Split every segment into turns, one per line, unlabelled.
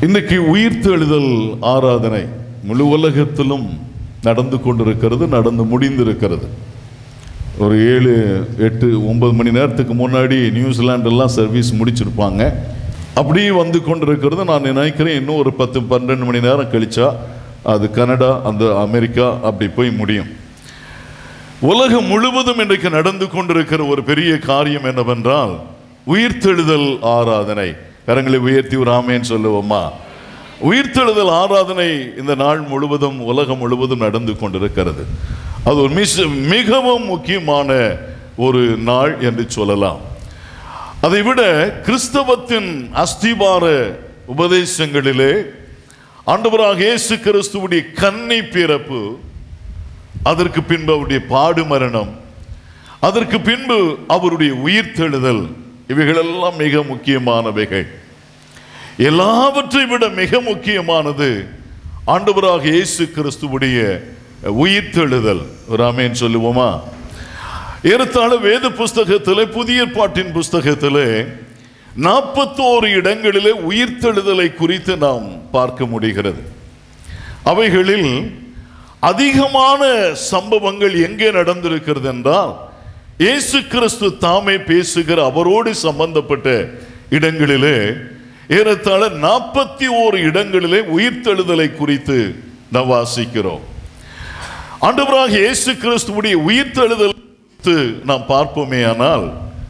இன்னைக்கு உயிர்த்தெழுதல் ஆராதனை முழு உலகத்திலும் நடந்து கொண்டிருக்கிறது நடந்து முடிந்திருக்கிறது ஒரு ஏழு எட்டு ஒன்பது மணி நேரத்துக்கு முன்னாடி நியூசிலாண்டெல்லாம் சர்வீஸ் முடிச்சிருப்பாங்க அப்படியே வந்து கொண்டிருக்கிறது நான் நினைக்கிறேன் இன்னும் ஒரு பத்து பன்னெண்டு மணி நேரம் கழிச்சா அது கனடா அந்த அமெரிக்கா அப்படி போய் முடியும் உலகம் முழுவதும் இன்றைக்கு நடந்து கொண்டிருக்கிற ஒரு பெரிய காரியம் என்னவென்றால் உயிர்த்தெழுதல் ஆராதனை கரங்களை உயர்த்தி ஒரு ஆமேன்னு சொல்லுவோமா உயிர்த்தெழுதல் ஆராதனை இந்த நாள் முழுவதும் உலகம் முழுவதும் நடந்து கொண்டிருக்கிறது அது ஒரு மிஸ் மிகவும் முக்கியமான ஒரு நாள் என்று சொல்லலாம் அதை விட கிறிஸ்தவத்தின் அஸ்திபார உபதேசங்களிலே ஆண்டவராக இயேசு கிறிஸ்துவுடைய கன்னி பிறப்பு அதற்கு பின்பு அவருடைய பாடு மரணம் அதற்கு பின்பு அவருடைய உயிர்த்தெழுதல் இவைகளெல்லாம் மிக முக்கியமானவைகள் எல்லாவற்றை விட மிக முக்கியமானது ஆண்டவராக இயேசு கிறிஸ்துவுடைய உயிர்த்தெழுதல் ஒரு ஆமேன் சொல்லுவோமா ஏறத்தாழ வேத புஸ்தகத்திலே புதிய பாட்டின் புஸ்தகத்திலே நாற்பத்தோரு இடங்களிலே உயிர்த்தெழுதலை குறித்து நாம் பார்க்க முடிகிறது அவைகளில் அதிகமான சம்பவங்கள் எங்கே நடந்திருக்கிறது என்றால் இயேசு கிறிஸ்து தாமே பேசுகிற அவரோடு சம்பந்தப்பட்ட இடங்களிலே ஏறத்தாழ நாற்பத்தி ஓரு இடங்களிலே உயிர்த்தெழுதலை குறித்து நாம் வாசிக்கிறோம் ஆண்டவராக இயேசு கிறிஸ்துவுடைய உயிர்த்தெழுதல் குறித்து நாம் பார்ப்போமே ஆனால்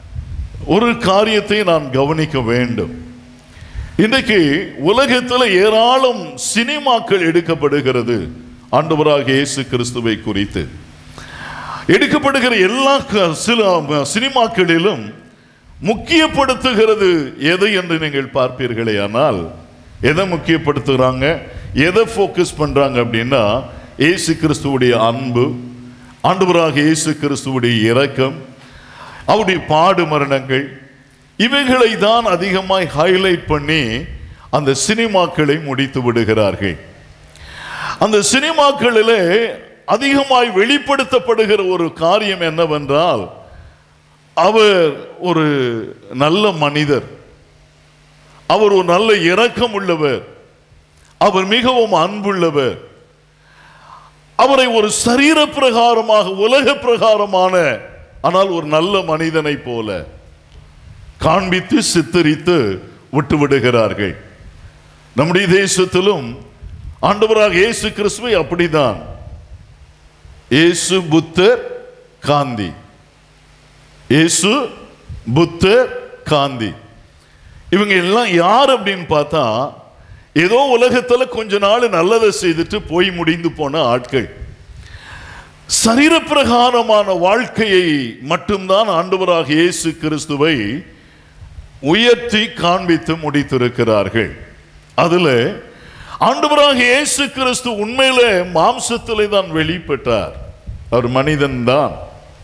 ஒரு காரியத்தை நான் கவனிக்க வேண்டும் இன்றைக்கு உலகத்தில் ஏராளம் சினிமாக்கள் எடுக்கப்படுகிறது ஆண்டவராக இயேசு கிறிஸ்துவை குறித்து எடுக்கப்படுகிற எல்லா க- சில சினிமாக்களிலும் முக்கியப்படுத்துகிறது எது என்று நீங்கள் பார்ப்பீர்களே ஆனால் எதை முக்கியப்படுத்துகிறாங்க எதை ஃபோக்கஸ் பண்றாங்க அப்படின்னா இயேசு கிறிஸ்துவுடைய அன்பு ஆண்டவராக இயேசு கிறிஸ்துவுடைய இரக்கம் அவருடைய பாடு மரணங்கள் இவைகளை தான் அதிகமாய் ஹைலைட் பண்ணி அந்த சினிமாக்களை முடித்து விடுகிறார்கள் அந்த சினிமாக்களிலே அதிகமாய் வெளிப்படுத்தப்படுகிற ஒரு காரியம் என்னவென்றால் அவர் ஒரு நல்ல மனிதர் அவர் ஒரு நல்ல இரக்கம் உள்ளவர் அவர் மிகவும் அன்புள்ளவர் அவரை ஒரு சரீர பிரகாரமாக உலக பிரகாரமான ஆனால் ஒரு நல்ல மனிதனை போல காண்பித்து சித்தரித்து விட்டு விடுகிறார்கள் நம்முடைய தேசத்திலும் ஆண்டவராக இயேசு கிறிஸ்துவை அப்படிதான் இயேசு புத்தர் காந்தி இயேசு புத்தர் காந்தி இவங்க எல்லாம் யார் அப்படின்னு பார்த்தா ஏதோ உலகத்துல கொஞ்ச நாள் நல்லதை செய்துட்டு போய் முடிந்து போன ஆட்கள் சரீரப்பிரகாரமான வாழ்க்கையை மட்டும்தான் ஆண்டவராக இயேசு கிறிஸ்துவை உயர்த்தி காண்பித்து முடித்திருக்கிறார்கள் அதுல ஆண்டவராக இயேசு கிறிஸ்து உண்மையிலே மாம்சத்திலே தான் வெளிப்பட்டார் அவர் மனிதன் தான்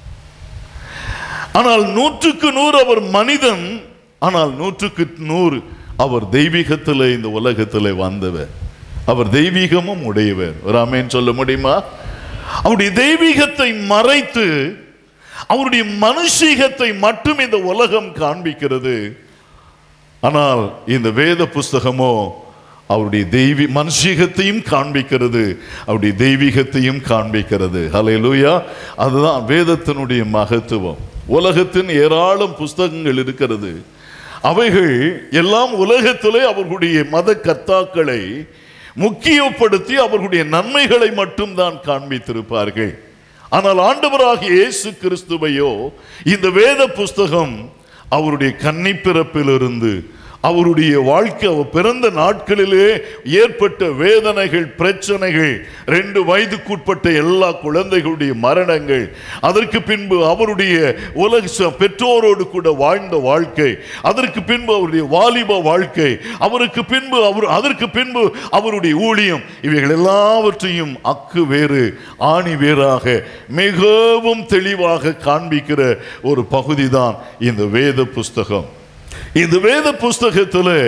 ஆனால் நூற்றுக்கு நூறு அவர் மனிதன் ஆனால் நூற்றுக்கு நூறு அவர் தெய்வீகத்திலே இந்த உலகத்திலே வந்தவர் அவர் தெய்வீகமும் உடையவர் ஒரு ஆமேன் சொல்ல முடியுமா அவருடைய தெய்வீகத்தை மறைத்து அவருடைய மனுஷீகத்தை மட்டும் இந்த உலகம் காண்பிக்கிறது ஆனால் இந்த வேத புஸ்தகமோ அவருடைய தெய்வீ மனுஷீகத்தையும் காண்பிக்கிறது அவருடைய தெய்வீகத்தையும் காண்பிக்கிறது ஹalleluya அதுதான் வேதத்தினுடைய மகத்துவம் உலகத்தின் ஏராளம் புஸ்தகங்கள் இருக்கிறது அவைகள் எல்லாம் உலகத்திலே அவர்களுடைய மத கர்த்தாக்களை முக்கியப்படுத்தி அவர்களுடைய நன்மைகளை மட்டும்தான் காண்பித்திருப்பார்கள் ஆனால் ஆண்டவராக இயேசு கிறிஸ்துவையோ இந்த வேத புஸ்தகம் அவருடைய கன்னிப்பிறப்பிலிருந்து அவருடைய வாழ்க்கை அவர் பிறந்த நாட்களிலே ஏற்பட்ட வேதனைகள் பிரச்சனைகள் ரெண்டு வயதுக்குட்பட்ட எல்லா குழந்தைகளுடைய மரணங்கள் அதற்கு பின்பு அவருடைய உலக ச- பெற்றோரோடு கூட வாழ்ந்த வாழ்க்கை அதற்கு பின்பு அவருடைய வாலிப வாழ்க்கை அவருக்கு பின்பு அவர் அதற்கு பின்பு அவருடைய ஊழியம் இவைகள் எல்லாவற்றையும் அக்கு வேறு ஆணி வேறாக மிகவும் தெளிவாக காண்பிக்கிற ஒரு பகுதி தான் இந்த வேத புஸ்தகம் இந்த வேத புஸ்தகத்தில்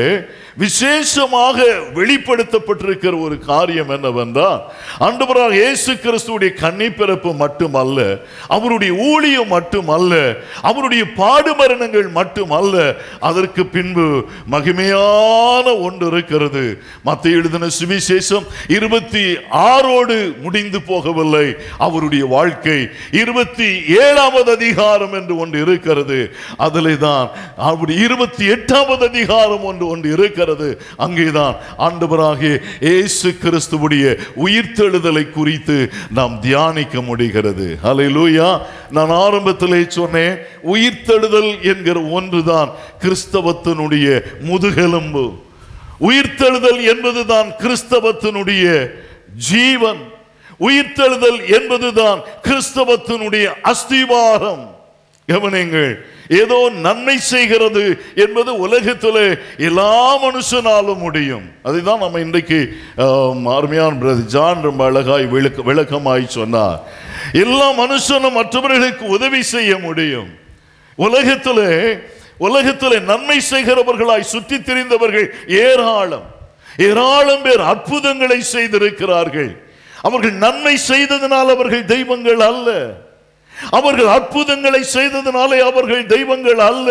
விசேஷமாக வெளிப்படுத்தப்பட்டிருக்கிற ஒரு காரியம் என்னவென்றால் ஆண்டவராக இயேசு கிறிஸ்துவுடைய கன்னி பிறப்பு மட்டுமல்ல அவருடைய ஊழியம் மட்டுமல்ல அவருடைய பாடு மரணங்கள் மட்டுமல்ல அதற்கு பின்பு மகிமையான ஒன்று இருக்கிறது மத்திய எழுதின சுவிசேஷம் இருபத்தி ஆறோடு முடிந்து போகவில்லை அவருடைய வாழ்க்கை இருபத்தி ஏழாவது அதிகாரம் என்று ஒன்று இருக்கிறது அதிலே தான் அவருடைய இருபத்தி எட்டாவது அதிகாரம் ஒன்று ஒன்று இருக்கிறது அங்கேதான் ஆண்டவராகிய இயேசு கிறிஸ்துவுடைய உயிர்த்தெழுதலை குறித்து நாம் தியானிக்க முடிகிறது ஹalleluya நான் ஆரம்பத்திலே சொன்னேன் உயிர்த்தெழுதல் என்கிற ஒன்றுதான் கிறிஸ்தவத்தினுடைய முதுகெலும்பு உயிர்த்தெழுதல் என்பதுதான் கிறிஸ்தவத்தினுடைய ஜீவன் உயிர்த்தெழுதல் என்பதுதான் கிறிஸ்தவத்தினுடைய அஸ்திவாரம் கவனிங்கள் ஏதோ நன்மை செய்கிறது என்பது உலகத்திலே எல்லா மனுஷனாலும் முடியும் அதுதான் நம்ம இன்றைக்கு ஆம், அருமையான பிரதர் ஜான் ரொம்ப அழகாய் விளக்க விளக்கமாய் சொன்னார் எல்லா மனுஷனும் மற்றவர்களுக்கு உதவி செய்ய முடியும் உலகத்திலே உலகத்திலே நன்மை செய்கிறவர்களாய் சுற்றி திரிந்தவர்கள் ஏராளம் ஏராளம் பேர் அற்புதங்களை செய்திருக்கிறார்கள் அவர்கள் நன்மை செய்ததனால் அவர்கள் தெய்வங்கள் அல்ல அவர்கள் அற்புதங்களை செய்ததனாலே அவர்கள் தெய்வங்கள் அல்ல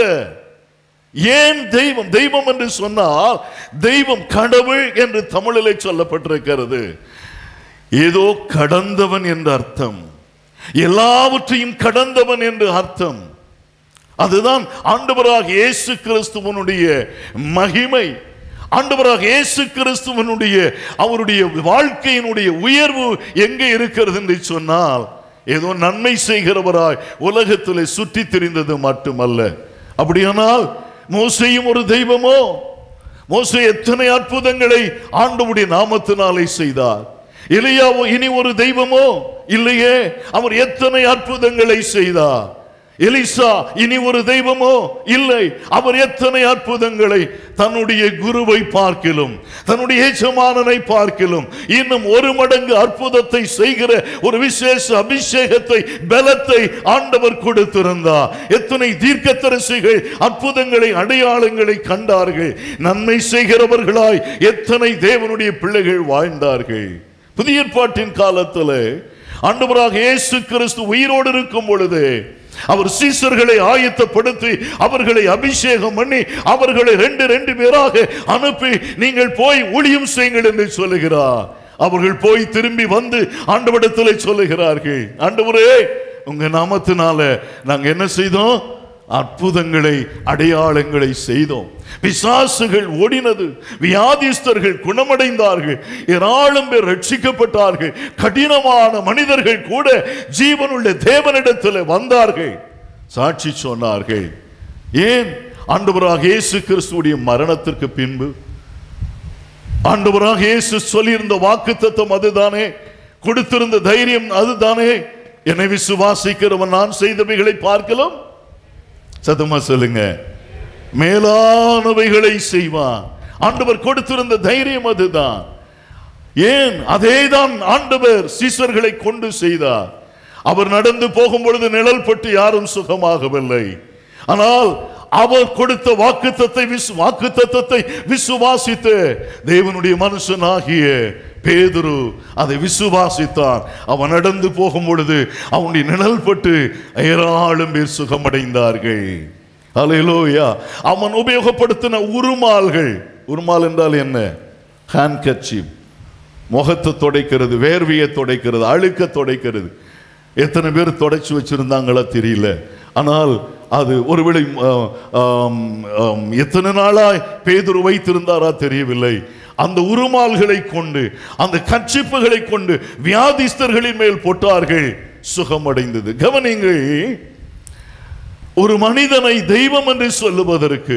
ஏன் தெய்வம் தெய்வம் என்று சொன்னால் தெய்வம் கடவுள் என்று தமிழிலே சொல்லப்பட்டிருக்கிறது ஏதோ கடந்தவன் என்று அர்த்தம் எல்லாவற்றையும் கடந்தவன் என்று அர்த்தம் அதுதான் ஆண்டவராக இயேசு கிறிஸ்துவனுடைய மகிமை ஆண்டவராக இயேசு கிறிஸ்துவனுடைய அவருடைய வாழ்க்கையினுடைய உயர்வு எங்கே இருக்கிறது என்று சொன்னால் ஏதோ நன்மை செய்கிறவராய் உலகத்திலே சுற்றி திரிந்தது மட்டுமல்ல அப்படியானால் மோசையும் ஒரு தெய்வமோ மோசே எத்தனை அற்புதங்களை ஆண்டவுடைய நாமத்தினாலே செய்தார் எலியாவோ இனி ஒரு தெய்வமோ இல்லையே அவர் எத்தனை அற்புதங்களை செய்தார் எலிசா இனி ஒரு தெய்வமோ இல்லை அவர் எத்தனை அற்புதங்களை தன்னுடைய குருவை பார்க்கிலும் தன்னுடைய எஜமானனை பார்க்கிலும் இன்னும் ஒரு மடங்கு அற்புதத்தை செய்கிற ஒரு விசேஷ அபிஷேகத்தை பலத்தை ஆண்டவர் கொடுத்திருந்தார் எத்தனை தீர்க்கதரிசிகள் அற்புதங்களை அடையாளங்களை கண்டார்கள் நன்மை செய்கிறவர்களாய் எத்தனை தேவனுடைய பிள்ளைகள் வாழ்ந்தார்கள் புதிய ஏற்பாட்டின் காலத்தில் ஆண்டவராக இயேசு கிறிஸ்து உயிரோடு இருக்கும் பொழுது அவர் சீசர்களை ஆயத்தப்படுத்தி அவர்களை அபிஷேகம் பண்ணி அவர்களை ரெண்டு ரெண்டு பேராக அனுப்பி நீங்கள் போய் ஊழியம் செய்யுங்கள் என்று சொல்லுகிறார் அவர்கள் போய் திரும்பி வந்து ஆண்டவரிடத்தில் சொல்லுகிறார்கள் ஆண்டவரே உங்க நாமத்தினால நாங்க என்ன செய்தோம் அற்புதங்களை அடையாளங்களை செய்தோம் பிசாசுகள் ஓடினது வியாதிஸ்தர்கள் குணமடைந்தார்கள் ஏராளம் பேர் ரட்சிக்கப்பட்டார்கள் கடினமான மனிதர்கள் கூட ஜீவனுள்ள தேவனிடத்தில் வந்தார்கள் சாட்சி சொன்னார்கள் ஏன் ஆண்டவராக இயேசு கிறிஸ்துவுடைய மரணத்திற்கு பின்பு ஆண்டவராக இயேசு சொல்லியிருந்த வாக்குத்தத்தம் அதுதானே கொடுத்திருந்த தைரியம் அதுதானே என்னை விசுவாசிக்கிறவன் நான் செய்தவைகளை பார்க்கலாம் சத்தமா சொல்லுங்க மேலானவைகளை செய்வான் ஆண்டவர் கொடுத்திருந்த தைரியம் அதுதான் ஏன் அதேதான் ஆண்டவர் சீசர்களை கொண்டு செய்தார் அவர் நடந்து போகும் பொழுது நிழல் பட்டு யாரும் சுகமாகவில்லை ஆனால் அவர் கொடுத்த வாக்குத்தத்தை விசு வாக்குத்தத்தத்தை விசுவாசித்து தேவனுடைய மனுஷனாகிய பேதுரு அதை விசுவாசித்தான் அவன் நடந்து போகும் பொழுது அவனுடைய நிழல் பட்டு ஏராளம் பேர் சுகமடைந்தார்கள் அலையிலோயா அவன் உபயோகப்படுத்தின உருமால்கள் உருமால் என்றால் என்ன ஹேண்ட் முகத்தை துடைக்கிறது வேர்வையை துடைக்கிறது அழுக்க துடைக்கிறது எத்தனை பேர் துடைச்சு வச்சிருந்தாங்களா தெரியல ஆனால் அது ஒருவேளை ஆ, ஆம், ஆம், எத்தனை நாளாய் பேதுரு வைத்திருந்தாரா தெரியவில்லை அந்த உருமால்களை கொண்டு அந்த கச்சிப்புகளை கொண்டு வியாதிஸ்தர்களின் மேல் போட்டார்கள் சுகமடைந்தது கவனிங்கள் ஒரு மனிதனை தெய்வம் என்று சொல்லுவதற்கு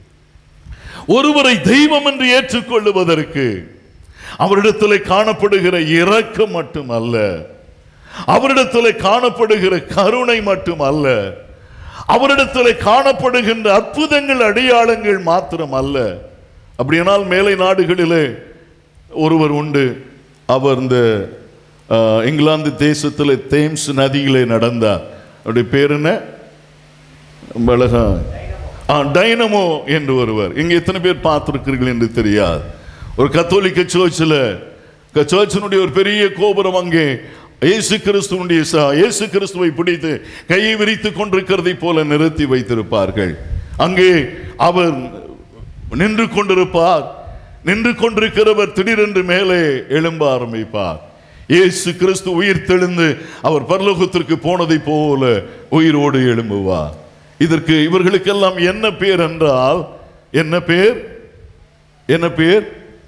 ஒருவரை தெய்வம் என்று ஏற்றுக்கொள்ளுவதற்கு அவரிடத்தில் காணப்படுகிற இரக்கம் மட்டுமல்ல அவரிடத்தில் காணப்படுகிற கருணை மட்டுமல்ல அவரிடத்தில் காணப்படுகின்ற அற்புதங்கள் அடையாளங்கள் மாத்திரம் அல்ல அப்படியானால் மேலை நாடுகளிலே ஒருவர் உண்டு அவர் இந்த அஹ், இங்கிலாந்து தேசத்தில் தேம்ஸ் நதியிலே நடந்தார் அவருடைய பேர் என்ன ரொம்ப அழகா ஆ, டைனமோ என்று ஒருவர் இங்க எத்தனை பேர் பார்த்திருக்கிறீர்கள் என்று தெரியாது ஒரு கத்தோலிக்க சர்ச்சில் சர்ச்சினுடைய ஒரு பெரிய கோபுரம் அங்கே இயேசு கிறிஸ்துவனுடைய ச- இயேசு கிறிஸ்துவை பிடித்து கையை விரித்து கொண்டிருக்கிறதை போல நிறுத்தி வைத்திருப்பார்கள் அங்கே அவர் நின்று கொண்டிருப்பார் நின்று கொண்டிருக்கிறவர் திடீரென்று மேலே எழும்ப ஆரம்பிப்பார் இயேசு கிறிஸ்து உயிர் தெழுந்து அவர் பரலோகத்திற்கு போனதை போல உயிரோடு எழும்புவார் இதற்கு இவர்களுக்கெல்லாம் என்ன பேர் என்றால் என்ன பேர் என்ன பேர்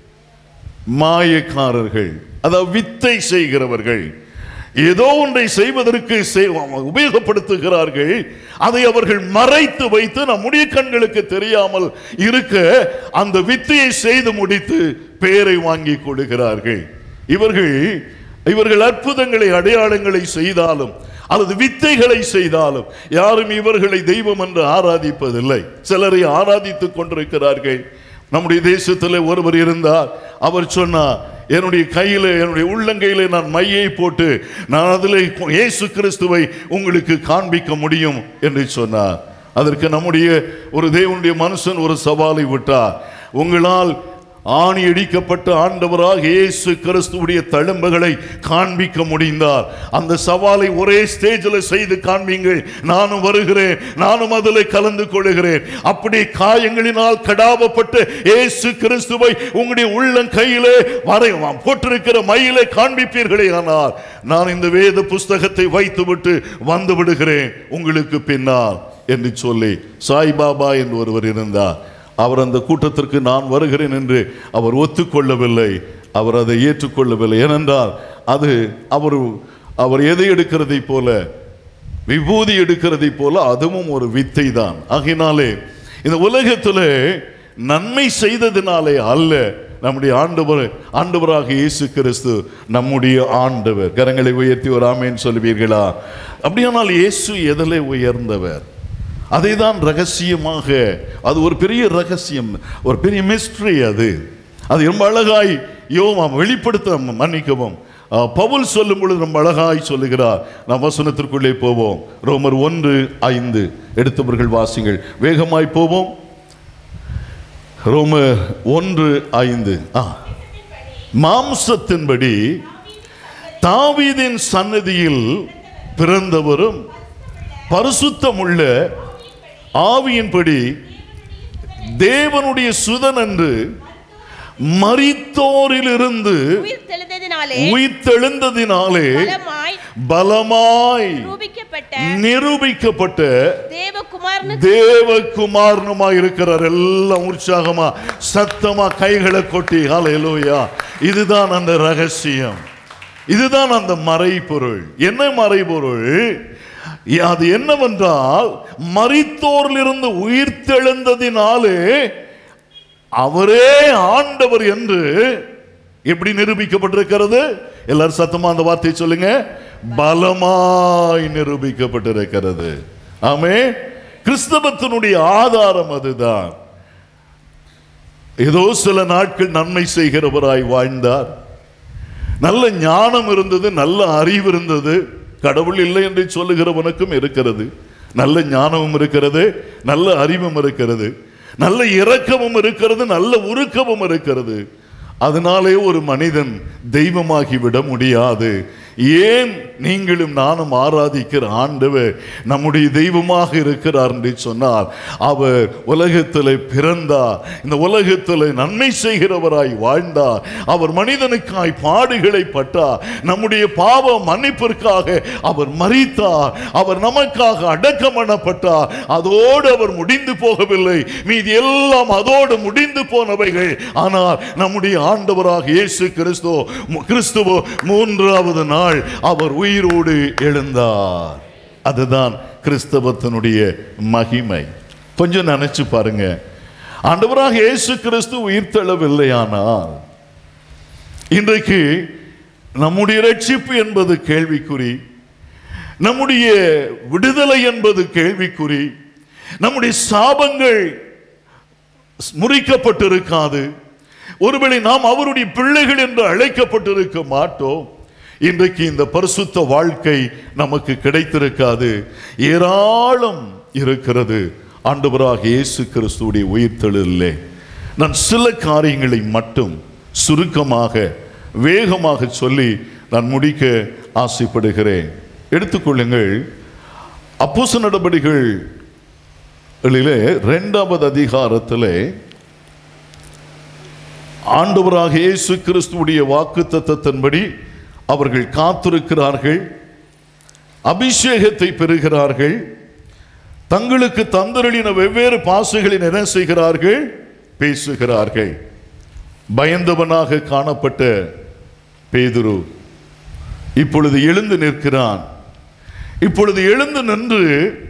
மாயக்காரர்கள் அதாவது வித்தை செய்கிறவர்கள் ஏதோ ஒன்றை செய்வதற்கு செய்- உபயோகப்படுத்துகிறார்கள் அதை அவர்கள் மறைத்து வைத்து நம்முடைய கண்களுக்கு தெரியாமல் இருக்க அந்த வித்தையை செய்து முடித்து பெயரை வாங்கி கொள்கிறார்கள் இவர்கள் இவர்கள் அற்புதங்களை அடையாளங்களை செய்தாலும் அல்லது வித்தைகளை செய்தாலும் யாரும் இவர்களை தெய்வம் என்று ஆராதிப்பதில்லை சிலரை ஆராதித்துக் கொண்டிருக்கிறார்கள் நம்முடைய தேசத்தில் ஒருவர் இருந்தார் அவர் சொன்னார் என்னுடைய கையில என்னுடைய உள்ளங்கையில நான் மையை போட்டு நான் அதில் இயேசு கிறிஸ்துவை உங்களுக்கு காண்பிக்க முடியும் என்று சொன்னார் அதற்கு நம்முடைய ஒரு தேவனுடைய மனுஷன் ஒரு சவாலை விட்டார் உங்களால் ஆணி இடிக்கப்பட்ட ஆண்டவராக இயேசு கிறிஸ்துவுடைய தழும்புகளை காண்பிக்க முடிந்தார் அந்த சவாலை ஒரே ஸ்டேஜில் செய்து காண்பீங்கள் நானும் வருகிறேன் நானும் அதில் கலந்து கொள்கிறேன் அப்படி காயங்களினால் கடாவப்பட்டு இயேசு கிறிஸ்துவை உங்களுடைய உள்ளம் கையிலே வரை போட்டிருக்கிற மயிலை காண்பிப்பீர்களே ஆனால் நான் இந்த வேத புஸ்தகத்தை வைத்துவிட்டு வந்து விடுகிறேன் உங்களுக்கு பின்னால் என்று சொல்லி சாய்பாபா என்று ஒருவர் இருந்தார் அவர் அந்த கூட்டத்திற்கு நான் வருகிறேன் என்று அவர் ஒத்துக்கொள்ளவில்லை அவர் அதை ஏற்றுக்கொள்ளவில்லை ஏனென்றால் அது அவர் அவர் எதை எடுக்கிறதை போல விபூதி எடுக்கிறதை போல அதுவும் ஒரு வித்தை தான் ஆகினாலே இந்த உலகத்திலே நன்மை செய்ததினாலே அல்ல நம்முடைய ஆண்டவர் ஆண்டவராக இயேசு கிறிஸ்து நம்முடைய ஆண்டவர் கரங்களை உயர்த்தி ஒரு ஆமேன்னு சொல்லுவீர்களா அப்படியானால் இயேசு எதிலே உயர்ந்தவர் அதை தான் ரகசியமாக அது ஒரு பெரிய ரகசியம் ஒரு பெரிய மிஸ்ட்ரி அது அது ரொம்ப அழகாய் யோவாம் வெளிப்படுத்த மன்னிக்கவும் அஹ், பவுல் சொல்லும் பொழுது ரொம்ப அழகாய் சொல்லுகிறார் நாம் வசனத்திற்குள்ளே போவோம் ரோமர் ஒன்று ஐந்து எடுத்தவர்கள் வாசிங்கள் வேகமாய் போவோம் ரோமர் ஒன்று ஐந்து ஆ மாம்சத்தின்படி தாவீதின் சன்னதியில் பிறந்தவரும் பரிசுத்தமுள்ள ஆவியின்படி தேவனுடைய சுதன் என்று மரித்தோரிலிருந்து
உயிர் தெளிந்ததினாலே
உயிர்த்தெழுந்ததினாலே
பலமாய்
பலமாய்
ரூபிக்கப்பட்ட
நிரூபிக்கப்பட்ட
தேவகுமாரனு
தேவகுமாரனுமாய் இருக்கிறார் எல்லாம் உற்சாகமா சத்தமா கைகளை கொட்டி ஹalleluya இதுதான் அந்த ரகசியம் இதுதான் அந்த மறைபொருள் என்ன மறைபொருள் அது என்னவென்றால் மரித்தோரிலிருந்து உயிர்த்தெழுந்ததினாலே அவரே ஆண்டவர் என்று எப்படி நிரூபிக்கப்பட்டிருக்கிறது எல்லாரும் சத்தமா அந்த வார்த்தையை சொல்லுங்க பலமாய் நிரூபிக்கப்பட்டிருக்கிறது ஆமே கிறிஸ்தவத்தினுடைய ஆதாரம் அதுதான் ஏதோ சில நாட்கள் நன்மை செய்கிறவராய் வாழ்ந்தார் நல்ல ஞானம் இருந்தது நல்ல அறிவு இருந்தது கடவுள் இல்லை என்று சொல்லுகிறவனுக்கும் இருக்கிறது நல்ல ஞானமும் இருக்கிறது நல்ல அறிவும் இருக்கிறது நல்ல இரக்கமும் இருக்கிறது நல்ல உருக்கமும் இருக்கிறது அதனாலே ஒரு மனிதன் தெய்வமாகி விட முடியாது ஏன் நீங்களும் நானும் ஆராதிக்கிற ஆண்டவர் நம்முடைய தெய்வமாக இருக்கிறார் என்று சொன்னால் அவர் உலகத்தில் பிறந்தார் இந்த உலகத்தில் நன்மை செய்கிறவராய் வாழ்ந்தார் அவர் மனிதனுக்காய் பாடுகளை பட்டார் நம்முடைய பாவ மன்னிப்பிற்காக அவர் மரித்தார் அவர் நமக்காக அடக்கம் பண்ணப்பட்டார் அதோடு அவர் முடிந்து போகவில்லை மீதி எல்லாம் அதோடு முடிந்து போனவைகள் ஆனால் நம்முடைய ஆண்டவராக இயேசு கிறிஸ்து கிறிஸ்துவ மூன்றாவது நாள் அவர் உயிரோடு எழுந்தார் அதுதான் கிறிஸ்தவத்தினுடைய மகிமை கொஞ்சம் நினைச்சு பாருங்க ஆண்டவராக இயேசு கிறிஸ்து உயிர் தள்ளவில்லையானால் இன்றைக்கு நம்முடைய ரட்சிப்பு என்பது கேள்விக்குறி நம்முடைய விடுதலை என்பது கேள்விக்குறி நம்முடைய சாபங்கள் முறிக்கப்பட்டிருக்காது ஒருவேளை நாம் அவருடைய பிள்ளைகள் என்று அழைக்கப்பட்டிருக்க மாட்டோம் இன்றைக்கு இந்த பரிசுத்த வாழ்க்கை நமக்கு கிடைத்திருக்காது ஏராளம் இருக்கிறது ஆண்டவராக இயேசு கிறிஸ்துவுடைய உயிர்த்தெழுதலே நான் சில காரியங்களை மட்டும் சுருக்கமாக வேகமாக சொல்லி நான் முடிக்க ஆசைப்படுகிறேன் எடுத்துக்கொள்ளுங்கள் அப்போச நடவடிக்கைகளிலே இரண்டாவது அதிகாரத்திலே ஆண்டவராக இயேசு கிறிஸ்துவுடைய வாக்கு தத்தத்தின்படி அவர்கள் காத்திருக்கிறார்கள் அபிஷேகத்தை பெறுகிறார்கள் தங்களுக்கு தந்தரளின வெவ்வேறு பாசுகளின் என்ன செய்கிறார்கள் பேசுகிறார்கள் பயந்தவனாக காணப்பட்ட பேதுரு இப்பொழுது எழுந்து நிற்கிறான் இப்பொழுது எழுந்து நின்று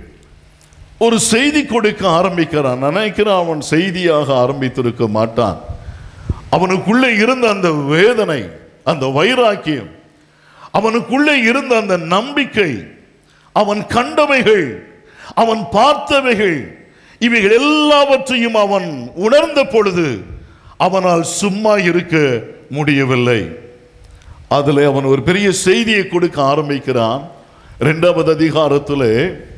ஒரு செய்தி கொடுக்க ஆரம்பிக்கிறான் நினைக்கிறான் அவன் செய்தியாக ஆரம்பித்திருக்க மாட்டான் அவனுக்குள்ளே இருந்த அந்த வேதனை அந்த வைராக்கியம் அவனுக்குள்ளே இருந்த அந்த நம்பிக்கை அவன் கண்டவைகள் அவன் பார்த்தவைகள் இவைகள் எல்லாவற்றையும் அவன் உணர்ந்த பொழுது அவனால் சும்மா இருக்க முடியவில்லை அதில் அவன் ஒரு பெரிய செய்தியை கொடுக்க ஆரம்பிக்கிறான் இரண்டாவது அதிகாரத்தில்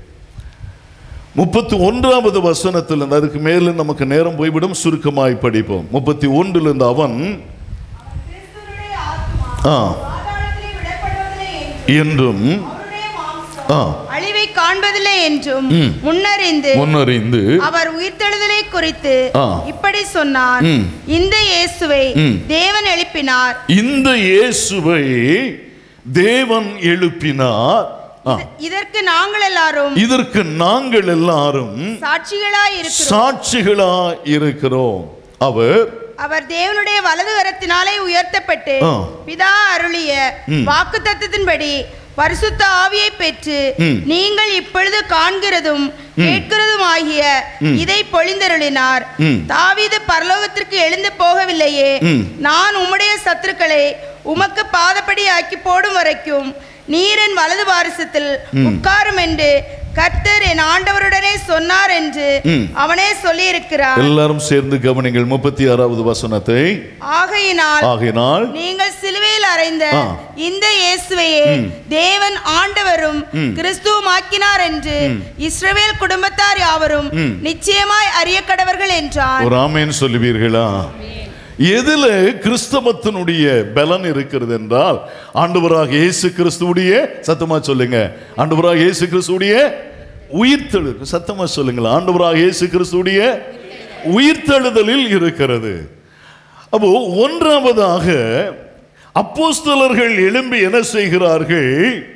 முப்பத்தி ஒன்றாவது வசனத்தில் இருந்து அதுக்கு மேல நமக்கு நேரம் போய்விடும் சுருக்கமாய் படிப்போம் முப்பத்தி ஒன்றிலிருந்து அவன்
கிறிஸ்துவினுடைய ஆத்துமா
ஆ,
பாதாளத்திலே விடப்படுவதில்லை என்றும்
என்றும்
அவருடைய மாம்சம்
ஆ,
அழிவை காண்பதில்லை என்றும்
ம்.
முன்னறிந்து
முன்னறிந்து
அவர் உயிர்த்தெழுதலை குறித்து
ஆ.
இப்படி சொன்னார்
ம்.
இந்த இயேசுவை
ம்.
தேவன் எழுப்பினார்
இந்த இயேசுவை தேவன் எழுப்பினார் ஆ,
இதற்கு நாங்கள் எல்லாரும்
இதற்கு நாங்கள் எல்லாரும்
சாட்சிகளாய் இருக்கிறோம்
சாட்சிகளா இருக்கிறோம் அவர்
அவர் தேவனுடைய வலது கரத்தினாலே உயர்த்தப்பட்டு
ஆ.
பிதா அருளிய
ம்.
வாக்கு தத்தத்தின்படி பரிசுத்த ஆவியை பெற்று
ம்.
நீங்கள் இப்பொழுது காண்கிறதும் கேட்கிறதும் ஆகிய இதை பொழிந்தருளினார்
ம்.
தாவீது பரலோகத்திற்கு எழுந்து போகவில்லையே
ம்.
நான் உம்முடைய சத்துருக்களை உமக்கு பாதப்படி ஆக்கி போடும் வரைக்கும் நீர் என் வலது வாரிசத்தில் உட்காரும் என்று கர்த்தர் என் ஆண்டவருடனே சொன்னார் என்று
ம்.
அவனே சொல்லியிருக்கிறார்
எல்லாரும் சேர்ந்து கவனிங்கள் முப்பத்தி ஆறாவது வசனத்தை
ஆகையினால்
ஆகினால்
நீங்கள் சிலுவையில் அறைந்த
ஆ.
இந்த இயேசுவையே தேவன் ஆண்டவரும் கிறிஸ்துவுமாக்கினார் என்று இஸ்ரவேல் குடும்பத்தார் யாவரும்
ம்.
நிச்சயமாய் அறிய கடவர்கள் என்றான்
ஒரு ஆமேன் சொல்லுவீர்களா எதுல கிறிஸ்தவத்தினுடைய பலன் இருக்கிறது என்றால் ஆண்டவராக இயேசு கிறிஸ்துவுடைய சத்தமா சொல்லுங்க ஆண்டவராக இயேசு கிறிஸ்துவுடைய உயிர்த்தெழு சத்தமா சொல்லுங்களா ஆண்டவராக இயேசு கிறிஸ்துவுடைய உயிர்த்தெழுதலில் இருக்கிறது அப்போ ஒன்றாவதாக அப்போஸ்தலர்கள் எழும்பி என்ன செய்கிறார்கள்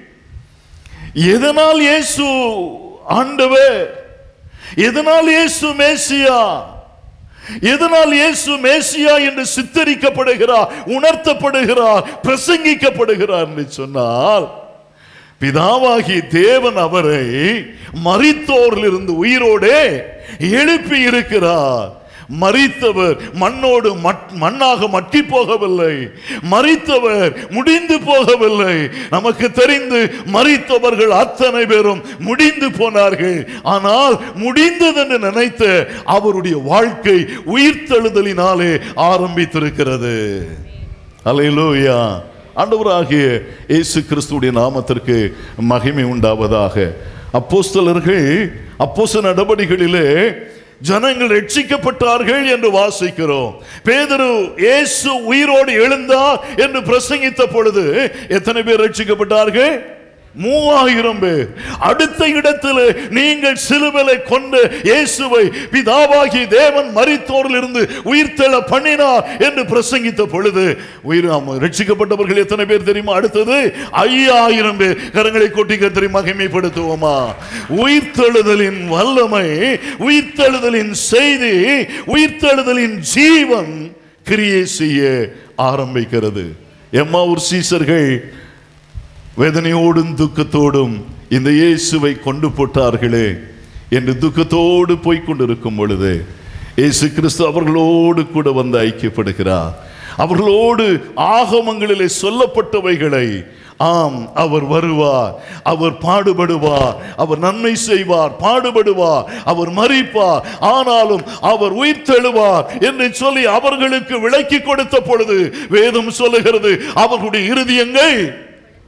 எதனால் இயேசு ஆண்டவர் எதனால் இயேசு மேசியா எதனால் இயேசு மேசியா என்று சித்தரிக்கப்படுகிறார் உணர்த்தப்படுகிறார் பிரசங்கிக்கப்படுகிறார் என்று சொன்னால் பிதாவாகி தேவன் அவரை மரித்தோரிலிருந்து உயிரோடே எழுப்பி இருக்கிறார் மரித்தவர் மண்ணோடு மட்- மண்ணாக மட்டி போகவில்லை மரித்தவர் முடிந்து போகவில்லை நமக்கு தெரிந்து மரித்தவர்கள் அத்தனை பேரும் முடிந்து போனார்கள் ஆனால் முடிந்தது என்று நினைத்த அவருடைய வாழ்க்கை உயிர்த்தெழுதலினாலே ஆரம்பித்திருக்கிறது அல்லேலூயா ஆண்டவராகிய இயேசு கிறிஸ்துவுடைய நாமத்திற்கு மகிமை உண்டாவதாக அப்போஸ்தலர்கள் அப்போஸ்தல நடவடிக்கைகளிலே ஜனங்கள் ரட்சிக்கப்பட்டார்கள் என்று வாசிக்கிறோம் பேதுரு இயேசு உயிரோடு எழுந்தார் என்று பிரசங்கித்த பொழுது எத்தனை பேர் ரட்சிக்கப்பட்டார்கள் மூவாயிரம் பேர் அடுத்த இடத்தில் நீங்கள் சிலுவலை கொண்டு இயேசுவை பிதாவாகி தேவன் மரித்தோரில் இருந்து உயிர்த்தெழ பண்ணினார் என்று பிரசங்கித்த பொழுது உயிர் ஆமா, ரட்சிக்கப்பட்டவர்கள் எத்தனை பேர் தெரியுமா அடுத்தது ஐயாயிரம் பேர் கரங்களை கொட்டி கத்திரி மகிமைப்படுத்துவோமா உயிர்த்தெழுதலின் வல்லமை உயிர்த்தெழுதலின் செய்தி உயிர்த்தெழுதலின் ஜீவன் கிரியை செய்ய ஆரம்பிக்கிறது எம்மாவூர் சீசர்கள் வேதனையோடும் துக்கத்தோடும் இந்த இயேசுவை கொண்டு போட்டார்களே என்று துக்கத்தோடு போய்க் கொண்டிருக்கும் பொழுது இயேசு கிறிஸ்து அவர்களோடு கூட வந்து ஐக்கியப்படுகிறார் அவர்களோடு ஆகமங்களிலே சொல்லப்பட்டவைகளை ஆம் அவர் வருவார் அவர் பாடுபடுவார் அவர் நன்மை செய்வார் பாடுபடுவார் அவர் மறிப்பார் ஆனாலும் அவர் உயிர்த்தெழுவார் என்று சொல்லி அவர்களுக்கு விளக்கி கொடுத்த பொழுது வேதம் சொல்லுகிறது அவர்களுடைய இருதயங்கள்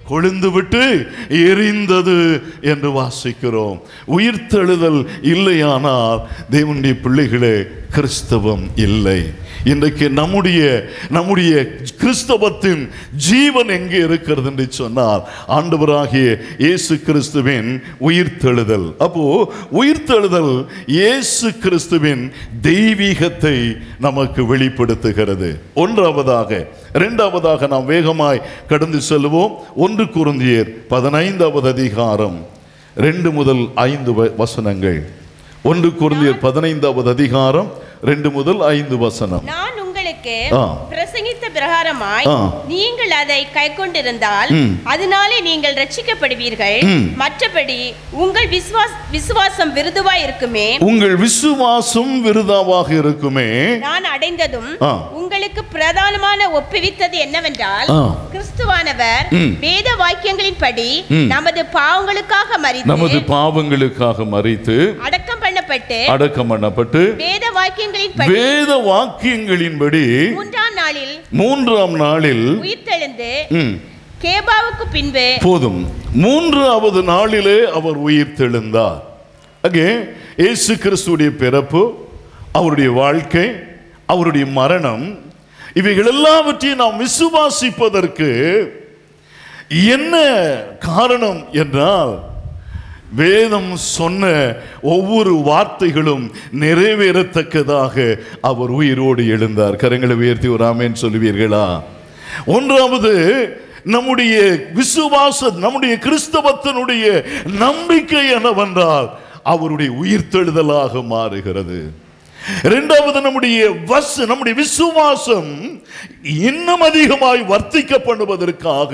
கொழுந்து விட்டு எரிந்தது என்று வாசிக்கிறோம் உயிர்த்தெழுதல் இல்லையானால் தேவனுடைய பிள்ளைகளே கிறிஸ்தவம் இல்லை இன்றைக்கு நம்முடைய நம்முடைய கிறிஸ்தவத்தின் ஜீவன் எங்கே இருக்கிறது என்று சொன்னால் ஆண்டவராகிய இயேசு கிறிஸ்துவின் உயிர்த்தெழுதல் அப்போ உயிர்த்தெழுதல் இயேசு கிறிஸ்துவின் தெய்வீகத்தை நமக்கு வெளிப்படுத்துகிறது ஒன்றாவதாக இரண்டாவதாக நாம் வேகமாய் கடந்து செல்வோம் ஒன்று குருந்தியர் பதினைந்தாவது அதிகாரம் ரெண்டு முதல் ஐந்து வ- வசனங்கள் ஒன்று குருந்தியர் பதினைந்தாவது அதிகாரம் ரெண்டு முதல் ஐந்து வசனம்
நான் உங்களுக்கு
ஆ.
பிரசங்கித்த பிரகாரமாய்
ஆ.
நீங்கள் அதை கைக்கொண்டிருந்தால்
ம்.
அதனாலே நீங்கள் ரட்சிக்கப்படுவீர்கள்
ம்.
மற்றபடி உங்கள் விசுவாஸ் விசுவாசம் விருதுவாய் இருக்குமே
உங்கள் விசுவாசம் விருதாவாக இருக்குமே
நான் அடைந்ததும்
ஆ.
உங்களுக்கு பிரதானமான ஒப்புவித்தது என்னவென்றால்
ஆ.
கிறிஸ்துவானவர்
ம்.
வேத வாக்கியங்களின்படி
ம்.
நமது பாவங்களுக்காக
நமது
மறித்து
பாவங்களுக்காக மறித்து
அடக்கம் பண்ணப்பட்டு
அடக்கம் பண்ணப்பட்டு
வேத வாக்கியங்களின்படி
வேத வாக்கியங்களின்படி
மூன்றாம் நாளில்
மூன்றாம் நாளில்
உயிர்த்தெழுந்து
ம்,
கேபாவுக்கு பின்பு
போதும் மூன்றாவது நாளிலே அவர் உயிர் தெழுந்தார் அங்கே இயேசு கிறிஸ்துடைய பிறப்பு அவருடைய வாழ்க்கை அவருடைய மரணம் இவைகள் எல்லாவற்றையும் நாம் விசுவாசிப்பதற்கு என்ன காரணம் என்றால் வேதம் சொன்ன ஒவ்வொரு வார்த்தைகளும் நிறைவேறத்தக்கதாக அவர் உயிரோடு எழுந்தார் கரங்களை உயர்த்தி ஒரு ஆமேன் சொல்லுவீர்களா ஒன்றாவது நம்முடைய விசுவாச நம்முடைய கிறிஸ்தவத்தினுடைய நம்பிக்கை என்னவென்றால் அவருடைய உயிர்த்தெழுதலாக மாறுகிறது இரண்டாவது நம்முடைய வஸ் நம்முடைய விசுவாசம் இன்னும் அதிகமாய் வர்த்திக்கப்படுவதற்காக